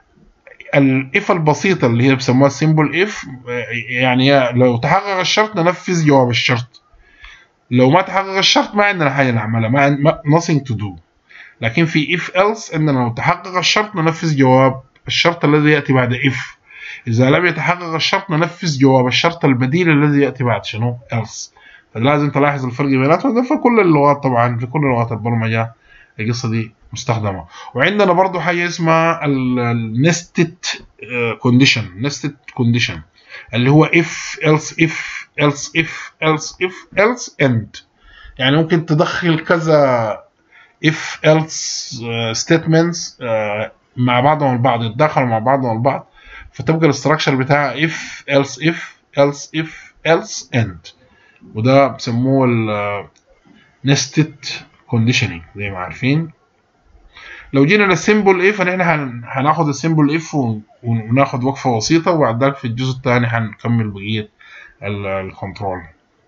الاف البسيطة اللي هي بيسموها سيمبل اف يعني لو تحقق الشرط ننفذ جواب الشرط لو ما تحقق الشرط ما عندنا حاجة نعملها ما, ما nothing to do لكن في if else عندنا لو تحقق الشرط ننفذ جواب الشرط الذي يأتي بعد if إذا لم يتحقق الشرط ننفذ جواب الشرط البديل الذي يأتي بعد شنو else فلازم تلاحظ الفرق بيناتهم ده في كل اللغات طبعا في كل لغات البرمجة القصة دي مستخدمة وعندنا برضو حاجة اسمها النستد كونديشن نستد كونديشن اللي هو if else if else if else if else end يعني ممكن تدخل كذا if else uh, statements uh, مع بعضهم البعض يتداخلوا مع بعضهم البعض فتبقى الاستراكشر بتاعها if else if else if else end وده بسموه ال nested conditioning زي ما عارفين لو جينا للسيمبل اف فنحن هناخد السيمبل اف وناخد وقفه بسيطه وبعد ذلك في الجزء الثاني هنكمل بقيه الكنترول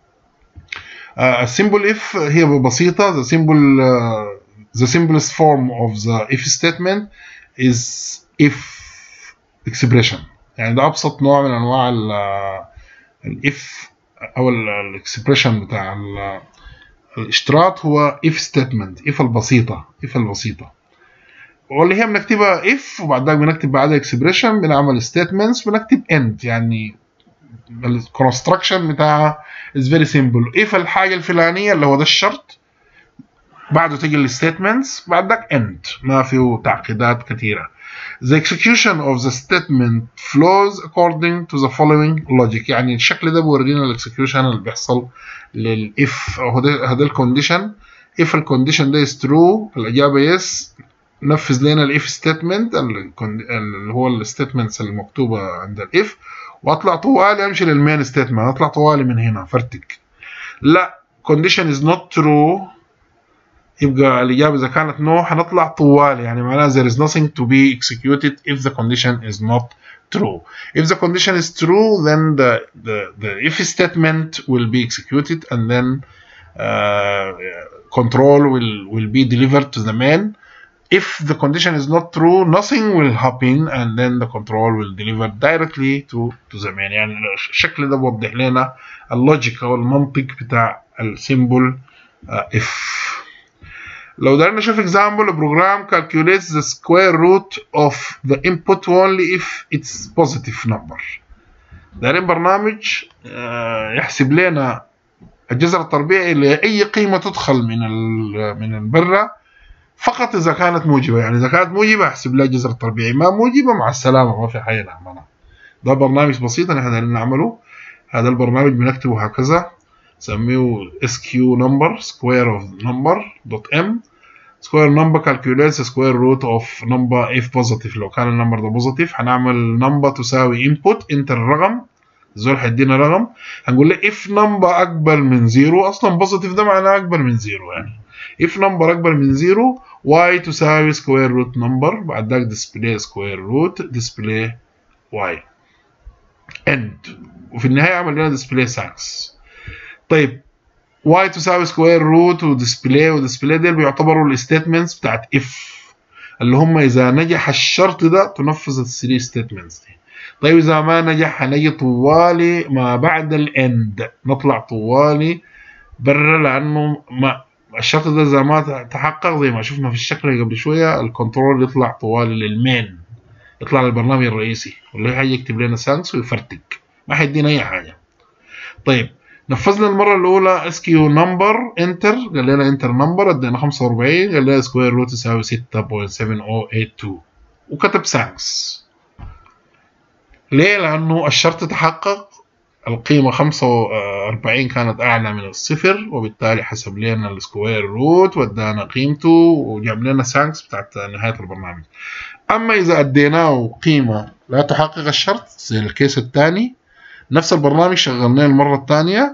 السيمبل اف هي بسيطه the symbol uh, the simplest form of the if statement is if expression يعني ده ابسط نوع من انواع الاف او الاكسبريشن بتاع الاشتراط هو if statement if البسيطه if البسيطه واللي هي بنكتبها if وبعد ذلك بنكتب بعدها expression بنعمل statements بنكتب end يعني الكونستراكشن بتاعها is very simple if الحاجة الفلانية اللي هو ده الشرط بعده تيجي الستيتمنتس بعد ذاك end ما فيه تعقيدات كثيرة The execution of the statement flows according to the following logic يعني الشكل ده بيورينا الاكسكيوشن اللي بيحصل للإف أو هذا الكونديشن if الكونديشن ده is true الإجابة yes نفذ لنا الاف ستيتمنت اللي هو الستيتمنتس المكتوبه عند الاف واطلع طوالي امشي للمين ستيتمنت اطلع طوالي من هنا فرتك لا condition is not true يبقى الاجابه اذا كانت no هنطلع طوالي يعني معناها there is nothing to be executed if the condition is not true if the condition is true then the the, the if statement will be executed and then uh, control will will be delivered to the main if the condition is not true nothing will happen and then the control will deliver directly to to the main يعني الشكل ده بوضح لنا اللوجيك او المنطق بتاع السيمبل if لو دارنا نشوف example a program calculates the square root of the input only if it's positive number دارين برنامج يحسب لنا الجذر التربيعي لأي قيمة تدخل من من البرة فقط إذا كانت موجبة يعني إذا كانت موجبة أحسب لها الجذر التربيعي ما موجبة مع السلامة ما في حاجة نعملها ده برنامج بسيط نحن دارين نعمله هذا البرنامج بنكتبه هكذا نسميه sq number square of number dot m square number calculates square root of number if positive لو كان النمبر ده بوزيتيف هنعمل number تساوي input انتر الرقم الزول هيدينا رقم هنقول له if number اكبر من زيرو اصلا بوزيتيف ده معناه اكبر من زيرو يعني if number اكبر من زيرو y تساوي square root number بعد ذاك display square root display y end وفي النهايه عمل لنا display sans طيب y تساوي سكوير روت وديسبلاي وديسبلاي ديل بيعتبروا الستيتمنتس بتاعت اف اللي هم اذا نجح الشرط ده تنفذ الثري ستيتمنتس دي طيب اذا ما نجح هنجي طوالي ما بعد الاند نطلع طوالي برا لانه ما الشرط ده اذا ما تحقق زي ما شفنا في الشكل قبل شويه الكنترول يطلع طوالي للمين يطلع للبرنامج الرئيسي واللي هيجي يكتب لنا سانكس ويفرتك ما حيدينا اي حاجه طيب نفذنا المره الاولى اس كيو نمبر انتر قال لنا انتر نمبر ادينا 45 قال لنا سكوير روت يساوي 6.7082 وكتب سانكس ليه لانه الشرط تحقق القيمة 45 كانت أعلى من الصفر وبالتالي حسب لنا السكوير روت وادانا قيمته وجاب لنا سانكس بتاعت نهاية البرنامج أما إذا أديناه قيمة لا تحقق الشرط زي الكيس الثاني نفس البرنامج شغلناه المرة الثانية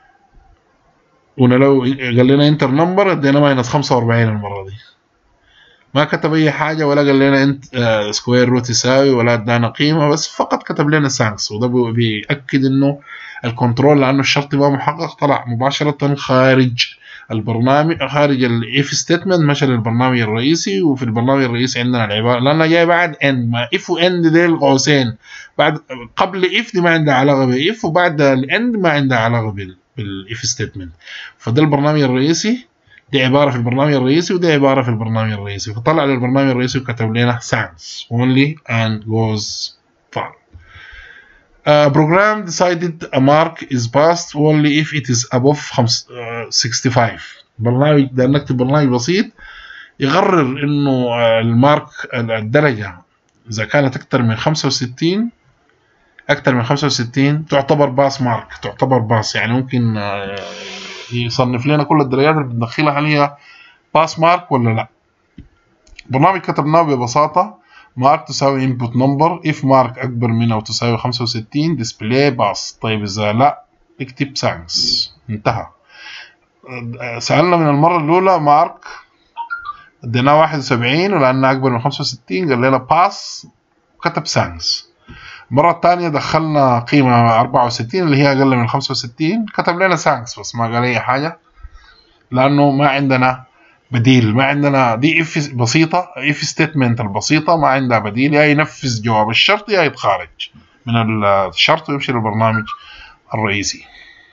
ولو قال لنا انتر نمبر ادينا ماينس 45 المرة دي ما كتب اي حاجة ولا قال لنا انت آه سكوير روت يساوي ولا ادانا قيمة بس فقط كتب لنا سانكس وده بيأكد انه الكنترول لانه الشرط ما محقق طلع مباشرة خارج البرنامج خارج الاف ستيتمنت مشى للبرنامج الرئيسي وفي البرنامج الرئيسي عندنا العباره لانها جايه بعد اند ما اف واند دي القوسين بعد قبل اف دي ما عندها علاقه باف وبعد الاند ما عندها علاقه بالاف ستيتمنت فده البرنامج الرئيسي دي عباره في البرنامج الرئيسي ودي عباره في البرنامج الرئيسي فطلع للبرنامج الرئيسي وكتب لنا sans only and goes far A program decided a mark is passed only if it is above 65 برنامج ده نكتب برنامج بسيط يقرر انه المارك الدرجة اذا كانت اكثر من 65 اكثر من 65 تعتبر باس مارك تعتبر باس يعني ممكن يصنف لنا كل الدرجات اللي بندخلها هل هي باس مارك ولا لا برنامج كتبناه ببساطة مارك تساوي input number if مارك أكبر من أو تساوي 65 display باس طيب إذا لا اكتب سانكس انتهى سألنا من المرة الأولى مارك اديناه 71 ولأنه أكبر من 65 قال لنا باس كتب سانكس المرة الثانية دخلنا قيمة 64 اللي هي أقل من 65 كتب لنا سانكس بس ما قال أي حاجة لأنه ما عندنا بديل ما عندنا دي اف بسيطه اف ستيتمنت البسيطه ما عندها بديل يا ينفذ جواب الشرط يا يتخارج من الشرط ويمشي للبرنامج الرئيسي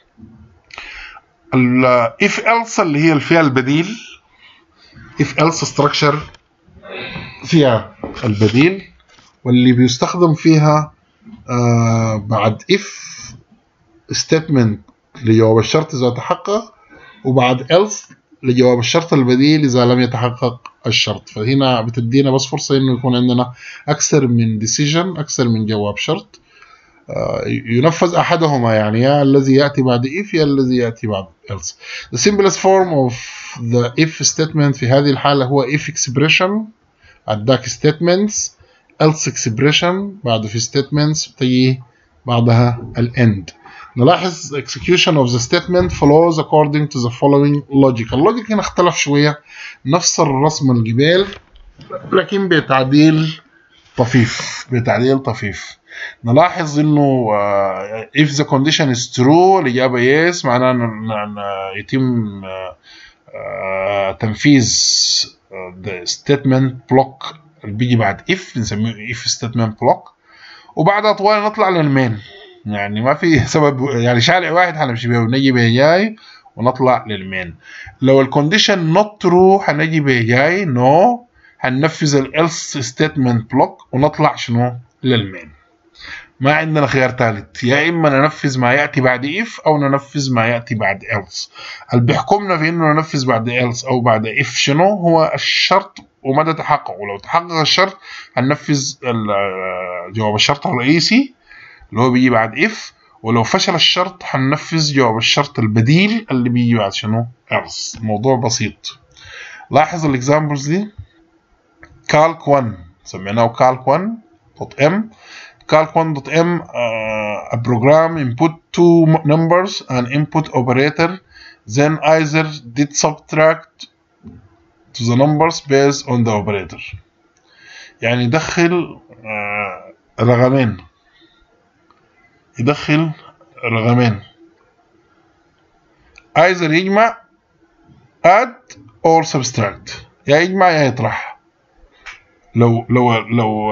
الاف else اللي هي فيها البديل اف else structure فيها البديل واللي بيستخدم فيها آه بعد اف ستيتمنت لجواب الشرط اذا تحقق وبعد else لجواب الشرط البديل إذا لم يتحقق الشرط فهنا بتدينا بس فرصة إنه يكون عندنا أكثر من decision أكثر من جواب شرط ينفذ أحدهما يعني يا الذي يأتي بعد if يا الذي يأتي بعد else The simplest form of the if statement في هذه الحالة هو if expression اداك statements else expression بعد في statements تجي بعدها الend نلاحظ execution of the statement follows according to the following logic اللوجيك هنا اختلف شوية نفس الرسم الجبال لكن بتعديل طفيف بتعديل طفيف نلاحظ انه uh, if the condition is true الإجابة yes معناها يتم uh, آه تنفيذ the statement block اللي بيجي بعد if بنسميه if statement block وبعدها طوال نطلع للمين يعني ما في سبب يعني شارع واحد حنمشي بيه ونجي بيه جاي ونطلع للمين لو الكونديشن نوت ترو حنجي بيه جاي نو no حننفذ الالس ستيتمنت بلوك ونطلع شنو للمين ما عندنا خيار ثالث يا اما ننفذ ما ياتي بعد اف او ننفذ ما ياتي بعد else اللي بيحكمنا في انه ننفذ بعد else او بعد اف شنو هو الشرط ومدى تحققه لو تحقق الشرط هننفذ جواب الشرط الرئيسي اللي هو بيجي بعد اف ولو فشل الشرط هننفذ جواب الشرط البديل اللي بيجي بعد شنو else موضوع بسيط لاحظ الاكزامبلز دي calc 1 سميناه calc 1 دوت ام calc 1 دوت ام a program input two numbers and input operator then either did subtract to the numbers based on the operator يعني يدخل uh, رقمين يدخل رقمين either يجمع add or subtract يا يجمع يا يطرح لو لو لو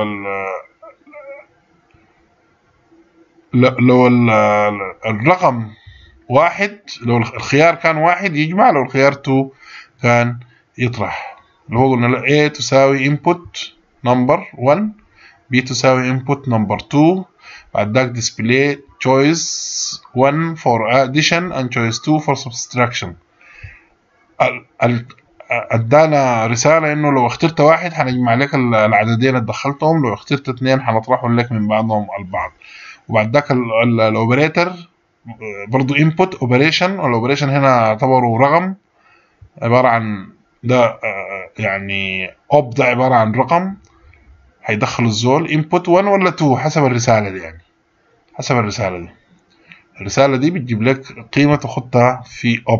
لو الرقم واحد لو الخيار كان واحد يجمع لو الخيار 2 كان يطرح اللي هو قلنا A تساوي input number 1 B تساوي input number 2 بعد ذاك display choice 1 for addition and choice 2 for subtraction ادانا رسالة انه لو اخترت واحد هنجمع لك العددين اللي دخلتهم لو اخترت اثنين هنطرحهم لك من بعضهم البعض وبعد ذاك الاوبريتور برضو انبوت اوبريشن والاوبريشن هنا اعتبره رقم عبارة عن ده يعني اوب ده عبارة عن رقم هيدخل الزول انبوت 1 ولا 2 حسب الرسالة دي يعني حسب الرسالة دي الرسالة دي بتجيب لك قيمة تحطها في اوب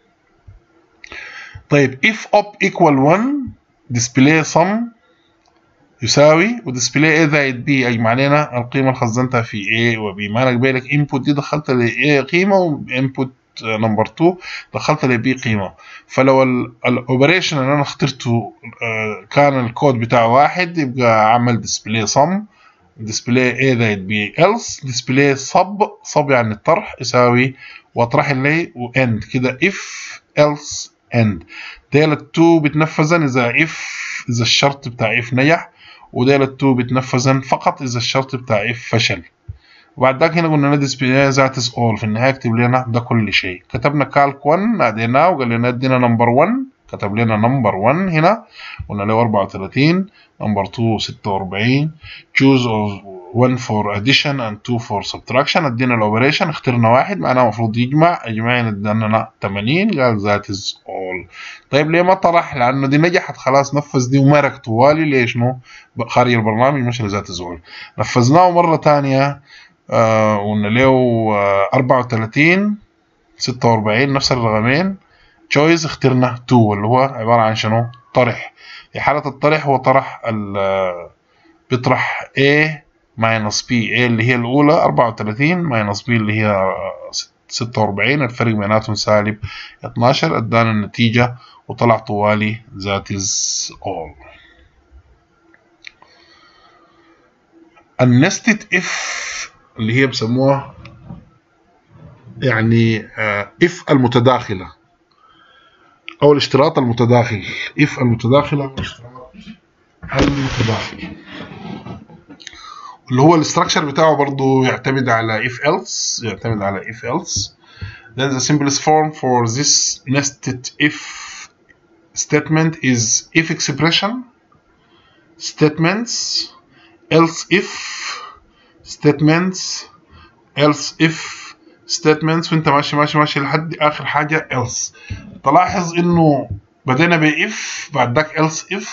طيب if up equal 1 display sum يساوي وديسبلاي A زائد B أجمع لنا القيمة اللي خزنتها في A و B ما بالك input دي دخلت ل A قيمة و input نمبر 2 دخلت ل B قيمة فلو الاوبريشن اللي انا اخترته كان الكود بتاعه واحد يبقى عمل display sum display A زائد B else display sub sub يعني الطرح يساوي واطرح لي و end كده if else end ديل التو بتنفذن اذا if اذا الشرط بتاع if نجح وديل التو بتنفذن فقط اذا الشرط بتاع if فشل وبعد ذاك هنا قلنا ندرس ذات از اول في النهايه اكتب لنا ده كل شيء كتبنا كالك 1 ناديناه وقال لنا ادينا نمبر 1 كتب لنا نمبر 1 هنا قلنا له 34 نمبر 2 46 choose 1 for addition and 2 for subtraction ادينا الاوبريشن اخترنا واحد معناه المفروض يجمع اجمعين ادانا 80 قال ذات از اول طيب ليه ما طرح لانه دي نجحت خلاص نفذ دي ومرق طوالي ليش نو خارج البرنامج مش لذات زول نفذناه مره ثانيه آه قلنا له آه 34 46 نفس الرقمين تشويس اخترنا 2 اللي هو عباره عن شنو طرح في حاله الطرح هو طرح بيطرح A ماينس B A اللي هي الأولى 34 ماينس B اللي هي 46 الفرق بيناتهم سالب 12 ادانا النتيجة وطلع طوالي that is all النستد اف اللي هي بسموها يعني اف المتداخلة او الاشتراط المتداخل اف المتداخلة او الاشتراط المتداخل اللي هو الاستراكشر بتاعه برضو يعتمد على if else يعتمد على if else then the simplest form for this nested if statement is if expression statements else if statements else if statements وانت ماشي ماشي ماشي لحد اخر حاجة else تلاحظ انه بدينا ب if بعد ذاك else if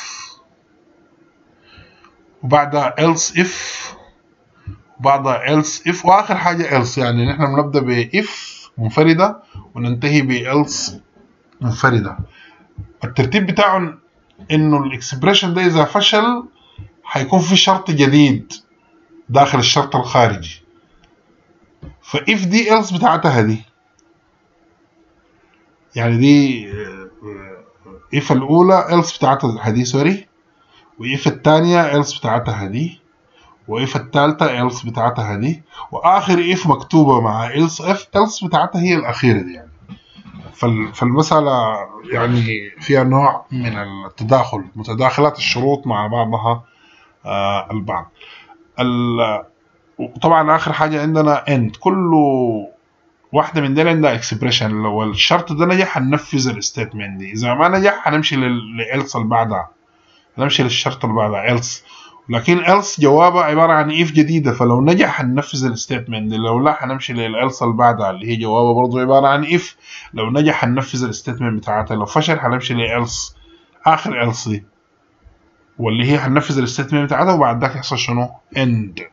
وبعدها else if بعدها else if واخر حاجة else يعني نحن بنبدأ ب if منفردة وننتهي ب else منفردة الترتيب بتاعهم انه الاكسبريشن ده اذا فشل هيكون في شرط جديد داخل الشرط الخارجي فاف دي else بتاعتها دي يعني دي اف الاولى else بتاعتها هدي سوري واف الثانيه else بتاعتها هدي واف الثالثه else بتاعتها هدي واخر اف مكتوبه مع else اف else بتاعتها هي الاخيره دي يعني فالمسألة يعني فيها نوع من التداخل متداخلات الشروط مع بعضها آه البعض طبعا آخر حاجة عندنا end كل واحدة من دول عندها اكسبريشن لو الشرط ده نجح هننفذ الستيتمنت دي إذا ما نجح هنمشي للإلس اللي بعدها هنمشي للشرط اللي بعدها else لكن else جوابها عبارة عن if جديدة فلو نجح هننفذ الستيتمنت دي لو لا هنمشي للelse اللي بعدها اللي هي جوابها برضه عبارة عن if لو نجح هننفذ الستيتمنت بتاعتها لو فشل هنمشي لelse آخر else دي واللي هي هننفذ الستيتمنت بتاعتها وبعد ذاك يحصل شنو end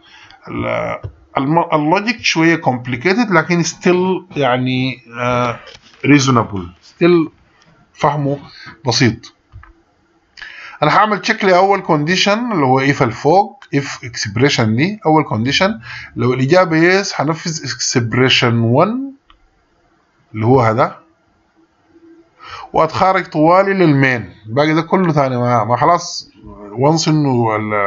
اللوجيك شوية complicated لكن still يعني uh, reasonable still فهمه بسيط انا هعمل تشيك لاول كونديشن اللي هو اف الفوق اف اكسبريشن دي اول كونديشن لو الاجابه يس هنفذ اكسبريشن 1 اللي هو هذا واتخارج طوالي للمين باقي ده كله ثاني ما, ما خلاص وانس انه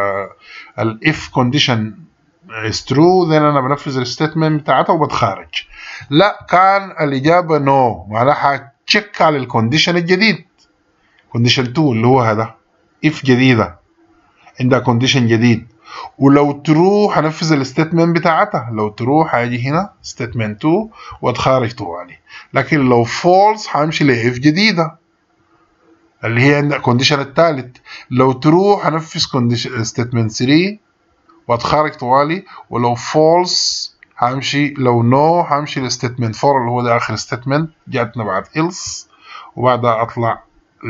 الاف كونديشن is true then انا بنفذ الستيتمنت بتاعتها وبتخارج لا كان الاجابه نو no. معناها تشيك على الكونديشن الجديد كونديشن 2 اللي هو هذا if جديدة عندها كونديشن جديد ولو ترو هنفذ الستيتمنت بتاعتها لو ترو هاجي هنا ستيتمنت 2 واتخارج طوالي لكن لو فولس همشي لاف جديدة اللي هي عندها كونديشن الثالث لو ترو هنفذ كونديشن ستيتمنت 3 واتخارج طوالي ولو فولس همشي لو نو no همشي لستيتمنت 4 اللي هو ده اخر ستيتمنت جاتنا بعد else وبعدها اطلع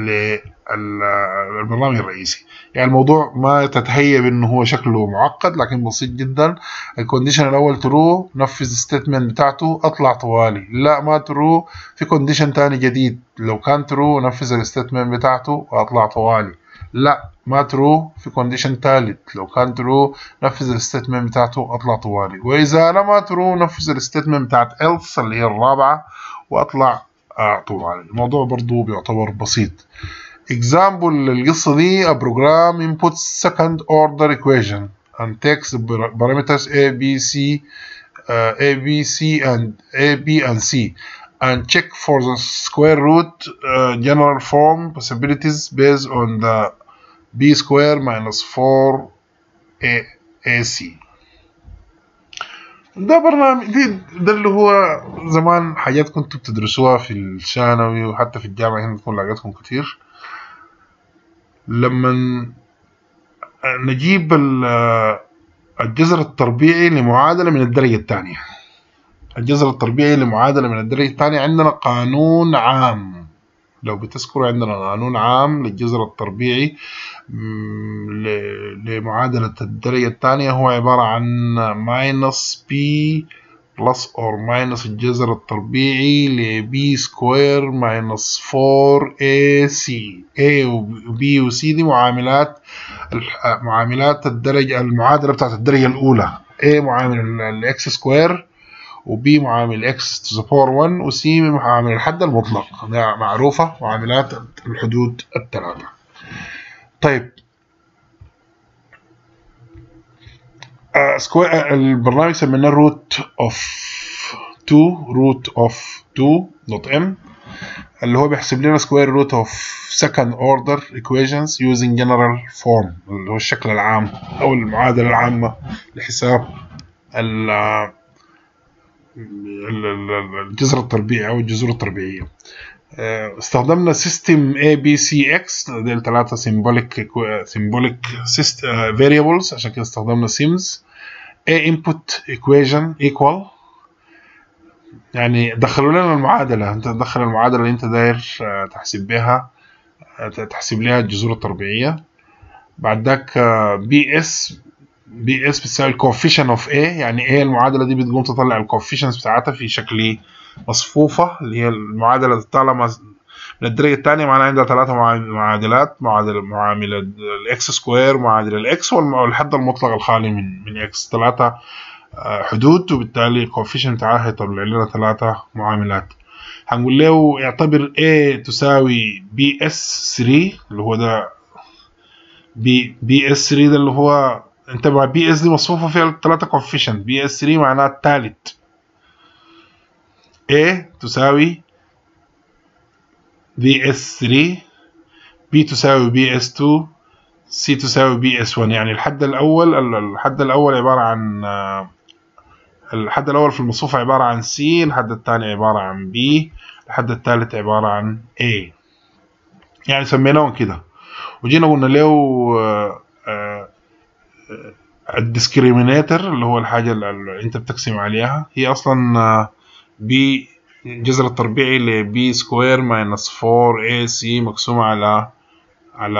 للبرنامج الرئيسي يعني الموضوع ما تتهيب انه هو شكله معقد لكن بسيط جدا الكونديشن الاول ترو نفذ الستيتمنت بتاعته اطلع طوالي لا ما ترو في كونديشن تاني جديد لو كان ترو نفذ الستيتمنت بتاعته واطلع طوالي لا ما ترو في كونديشن ثالث لو كان ترو نفذ الستيتمنت بتاعته اطلع طوالي واذا لما ترو نفذ الستيتمنت بتاعت else اللي هي الرابعه واطلع طبعا الموضوع برضو بيعتبر بسيط example القصة دي a program inputs second order equation and takes the parameters a b c uh, a b c and a b and c and check for the square root uh, general form possibilities based on the b square minus 4 a ac ده برنامج دي ده اللي هو زمان حاجات كنتوا بتدرسوها في الثانوي وحتى في الجامعة هنا تكون لقيتكم كتير لما نجيب الجذر التربيعي لمعادلة من الدرجة الثانية الجذر التربيعي لمعادلة من الدرجة الثانية عندنا قانون عام لو بتذكروا عندنا قانون عام للجذر التربيعي لمعادلة الدرجة الثانية هو عبارة عن ماينس بي بلس اور ماينس الجذر التربيعي ل b سكوير ماينس 4 a c a و b و c دي معاملات معاملات الدرجة المعادلة بتاعت الدرجة الأولى a معامل ال x سكوير و b معامل x to the power 1 و c معامل الحد المطلق معروفة معاملات الحدود الثلاثة طيب آه سكوير البرنامج سميناه روت اوف 2 روت اوف 2 دوت ام اللي هو بيحسب لنا سكوير روت اوف second order equations using general form اللي هو الشكل العام او المعادله العامه لحساب الجذر التربيعي او الجذور التربيعيه استخدمنا سيستم اي بي سي اكس دي الثلاثه سيمبوليك سيمبوليك فاريبلز عشان كده استخدمنا سيمز اي انبوت ايكويشن ايكوال يعني دخلوا لنا المعادله انت تدخل المعادله اللي انت داير تحسب بها تحسب لها الجذور التربيعيه بعد ذاك بي اس بي اس بتساوي الكوفيشن اوف اي يعني ايه المعادله دي بتقوم تطلع الكوفيشنز بتاعتها في شكل مصفوفة اللي هي المعادلة طالما من الدرجة الثانية معناها عندها ثلاثة معادلات معادلة معاملة الإكس سكوير معادلة الإكس والحد المطلق الخالي من من إكس ثلاثة حدود وبالتالي الكوفيشن بتاعها هيطلع لنا ثلاثة معاملات هنقول له اعتبر A تساوي BS 3 اللي هو ده بي بي اس 3 ده اللي هو انتبه بي اس دي مصفوفه فيها الثلاثه كوفيشنت بي اس 3 معناها الثالث A تساوي بي اس 3 B تساوي بي اس 2 C تساوي بي اس 1 يعني الحد الأول الحد الأول عبارة عن الحد الأول في المصفوفة عبارة عن C الحد الثاني عبارة عن B الحد الثالث عبارة عن A يعني سميناهم كده وجينا قلنا له الديسكريمينيتر اللي هو الحاجة اللي انت بتقسم عليها هي اصلا بي الجذر التربيعي ل بي سكوير ماينس 4 اي سي مقسومة على على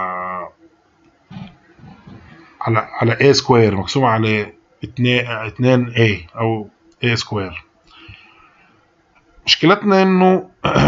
على على a سكوير مقسومة على 2 2 a او a سكوير مشكلتنا انه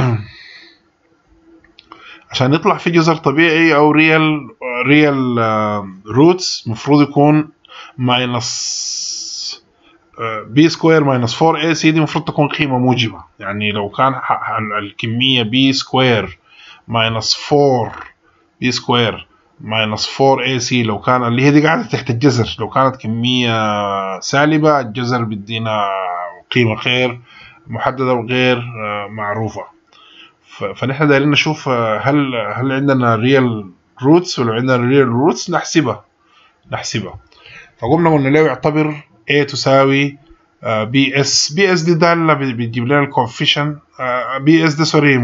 عشان يطلع في جذر طبيعي او ريال ريال روتس المفروض يكون ماينس بي سكوير ماينس 4 اي سي دي المفروض تكون قيمه موجبه يعني لو كان الكميه بي سكوير ماينس 4 بي سكوير ماينس 4 اي سي لو كان اللي هي دي قاعده تحت الجذر لو كانت كميه سالبه الجذر بيدينا قيمه غير محدده وغير معروفه فنحن دايرين نشوف هل هل عندنا ريال روتس ولا عندنا ريال روتس نحسبها نحسبها فقمنا قلنا له يعتبر A تساوي بي اس بي اس دي دالة بتجيب لنا الكوفيشن بي اس دي سوري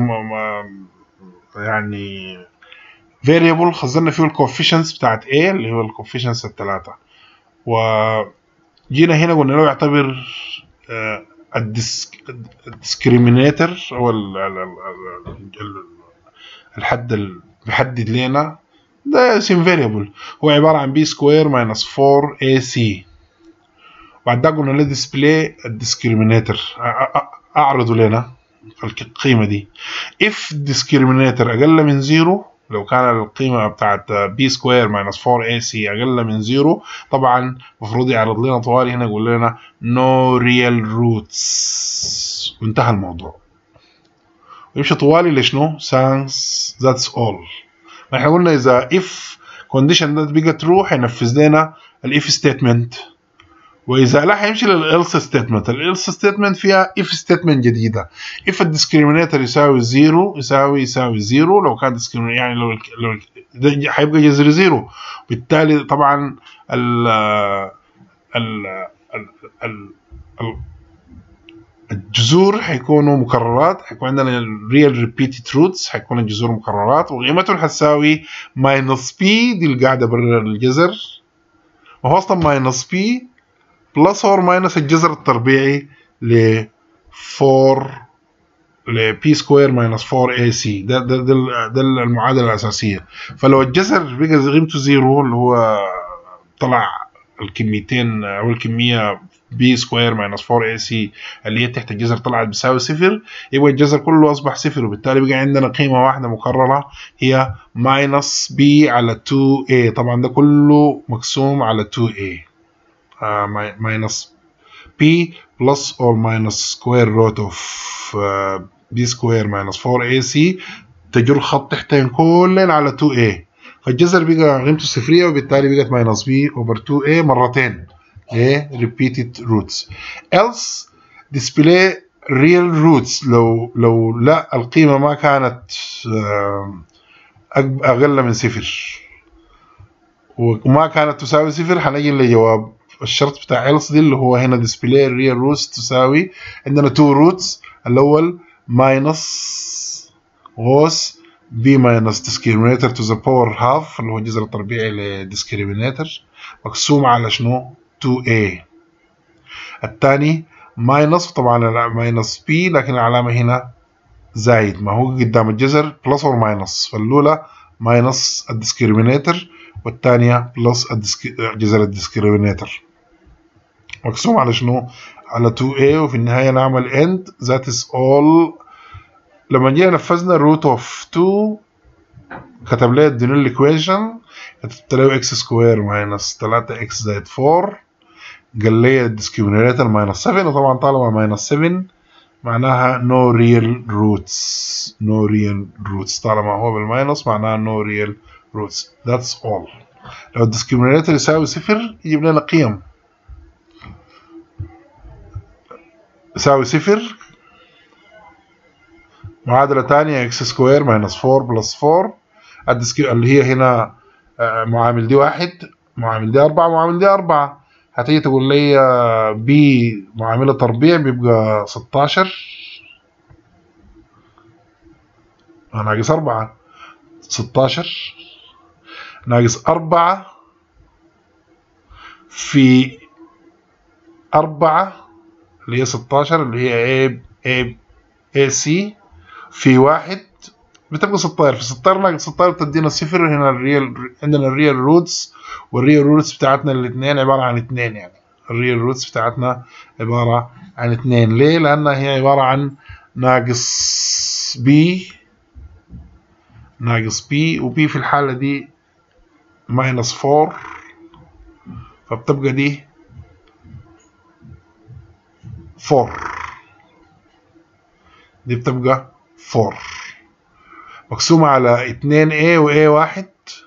يعني فاريبل خزنا فيه الكوفيشنز بتاعت A اللي هو الكوفيشنز الثلاثة وجينا هنا قلنا له يعتبر الديسكريمينيتر هو الحد اللي بيحدد لنا ده اسم فاريبل هو عبارة عن بي سكوير ماينس 4 اي سي بعد ده قلنا له ديسبلاي الديسكريمينيتر اعرضوا لنا القيمة دي if ديسكريمينيتر اقل من زيرو لو كان القيمة بتاعت بي سكوير ماينس 4 اي سي أقل من زيرو طبعا المفروض يعرض لنا طوالي هنا يقول لنا no real roots وانتهى الموضوع ويمشي طوالي لشنو sans that's all ما احنا قلنا إذا if condition ده بقى true هينفذ لنا الاف ستيتمنت واذا لا هيمشي للالس ستيتمنت الالس ستيتمنت فيها اف ستيتمنت جديده اف الديسكريمينيتور يساوي زيرو يساوي يساوي زيرو لو كان ديسكريمينيتور يعني لو لو ده هيبقى جذر زيرو بالتالي طبعا ال ال ال الجذور هيكونوا مكررات هيكون عندنا الريال ريبيتد روتس هيكون الجذور مكررات وقيمتهم هتساوي ماينس بي دي القاعده برا الجذر وهو اصلا ماينس بي بلس اور ماينس الجذر التربيعي ل 4 ل بي سكوير ماينس 4 اي سي ده ده ده, ده المعادله الاساسيه فلو الجذر بقى قيمته زيرو اللي هو طلع الكميتين او الكميه بي سكوير ماينس 4 اي سي اللي هي تحت الجذر طلعت بتساوي صفر يبقى الجذر كله اصبح صفر وبالتالي بقى عندنا قيمه واحده مكرره هي ماينس بي على 2 اي طبعا ده كله مقسوم على 2 اي minus p plus or minus square root of uh, b square minus 4ac تجر خط تحتين كلين على 2a فالجذر بقى قيمته صفرية وبالتالي بقت minus b over 2a مرتين ليه repeated roots else display real roots لو لو لا القيمة ما كانت أقل من صفر وما كانت تساوي صفر هنجي لجواب الشرط بتاع else دي اللي هو هنا display real roots تساوي عندنا two roots الأول minus غوص b minus discriminator to the power half اللي هو الجذر التربيعي ل discriminator مقسوم على شنو 2a الثاني minus طبعا minus b لكن العلامة هنا زايد ما هو قدام الجذر plus or minus فالأولى minus الديسكريمينيتر والثانية بلس جذر الديسكريمينيتر مقسوم على شنو؟ على 2a وفي النهاية نعمل end that is all لما جينا نفذنا root of 2 كتب لي الدينول equation كتبت له x سكوير ماينس 3x زائد 4 قال لي الديسكريمينيتر ماينس 7 وطبعا طالما ماينس 7 معناها no real roots no real roots طالما هو بالماينس معناها no real roots that's all لو الديسكريمينيتور يساوي صفر يجيب لنا قيم يساوي صفر معادلة تانية اكس سكوير ماينس 4 بلس 4 اللي هي هنا معامل دي واحد معامل دي أربعة معامل دي أربعة هتيجي تقول لي بي معاملة تربيع بيبقى 16 ناقص أربعة 16 ناقص أربعة في أربعة اللي هي 16 اللي هي A A A C في واحد بتبقى 16 في 16 ناقص 16 بتدينا صفر هنا الريال عندنا الريال روتس والريال روتس بتاعتنا الاثنين عبارة عن اثنين يعني الريال روتس بتاعتنا عبارة عن اثنين ليه؟ لأنها هي عبارة عن ناقص بي ناقص بي وبي في الحالة دي ماينس 4 فبتبقى دي 4 دي بتبقى 4 مقسومة على 2A و A1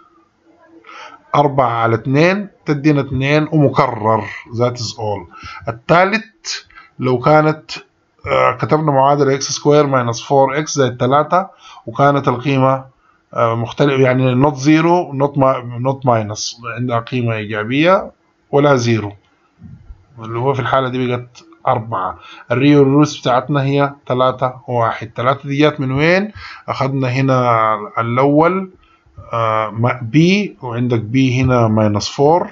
4 على 2 تدينا 2 ومكرر that is all الثالث لو كانت آه كتبنا معادلة x سكوير ماينس 4x زائد 3 وكانت القيمة آه مختلف يعني not zero not, not minus عندها قيمة إيجابية ولا زيرو اللي هو في الحالة دي بقت أربعة الريو روس بتاعتنا هي تلاتة واحد تلاتة دي جات من وين أخدنا هنا الأول آه بي وعندك بي هنا ماينس فور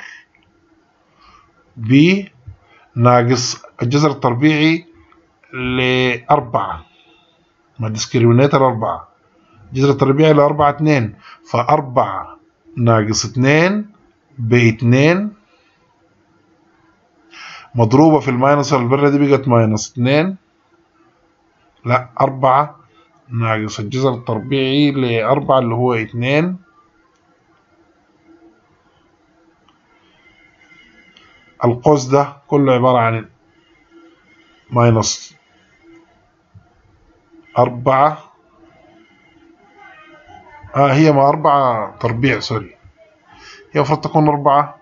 بي ناقص الجذر التربيعي لأربعة ما ديسكريمينيتر أربعة الجذر التربيعي لأربعة اتنين فأربعة ناقص اتنين باتنين مضروبة في الماينس البرة دي بقت ماينس اتنين لا أربعة ناقص الجذر التربيعي لأربعة اللي هو اتنين القوس ده كله عبارة عن ماينس أربعة آه هي ما أربعة تربيع سوري هي المفروض تكون أربعة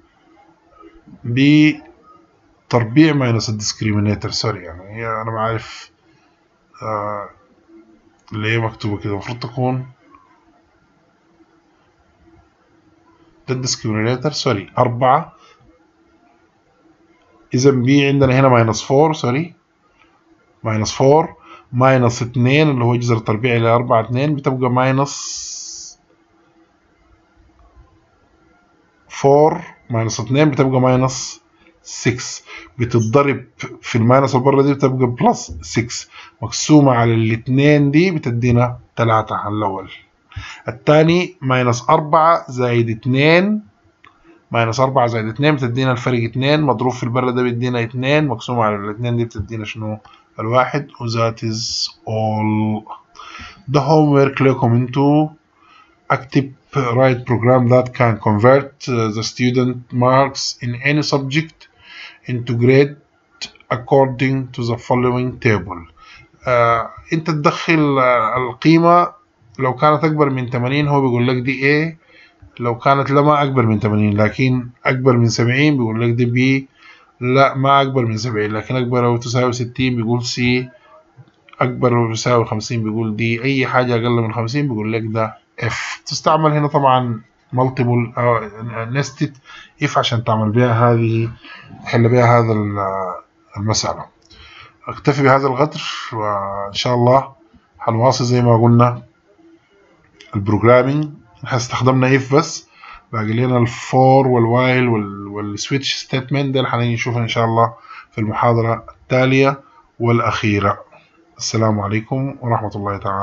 ب تربيع ماينس الديسكريمينيتر سوري يعني هي انا ما عارف آه ليه مكتوبه كده المفروض تكون ده الديسكريمينيتر سوري أربعة إذا بي عندنا هنا ماينس فور سوري ماينس فور ماينس اتنين اللي هو جذر التربيع إلى أربعة اتنين بتبقى ماينس فور ماينس اتنين بتبقى ماينس 6 بتتضرب في الماينس البره دي بتبقى بلس 6 مقسومة على الاثنين دي بتدينا 3 على الأول الثاني ماينس 4 زائد 2 ماينس 4 زائد 2 بتدينا الفرق 2 مضروب في البره ده بيدينا 2 مقسومة على الاثنين دي بتدينا شنو الواحد وذات از اول ده هوم ورك لكم انتوا اكتب write program that can convert uh, the student marks in any subject into grade according to the following table uh, انت تدخل uh, القيمة لو كانت اكبر من 80 هو بيقول لك دي A لو كانت لا ما اكبر من 80 لكن اكبر من 70 بيقول لك دي B لا ما اكبر من 70 لكن اكبر او تساوي 60 بيقول C اكبر او تساوي 50 بيقول دي اي حاجة اقل من 50 بيقول لك ده F تستعمل هنا طبعا multiple أو nested if عشان تعمل بها هذه تحل بها هذا المسألة اكتفي بهذا القدر وإن شاء الله هنواصل زي ما قلنا البروجرامينج احنا استخدمنا if بس باقي لنا الفور والوايل والسويتش ستيتمنت ده هنيجي نشوفها إن شاء الله في المحاضرة التالية والأخيرة السلام عليكم ورحمة الله تعالى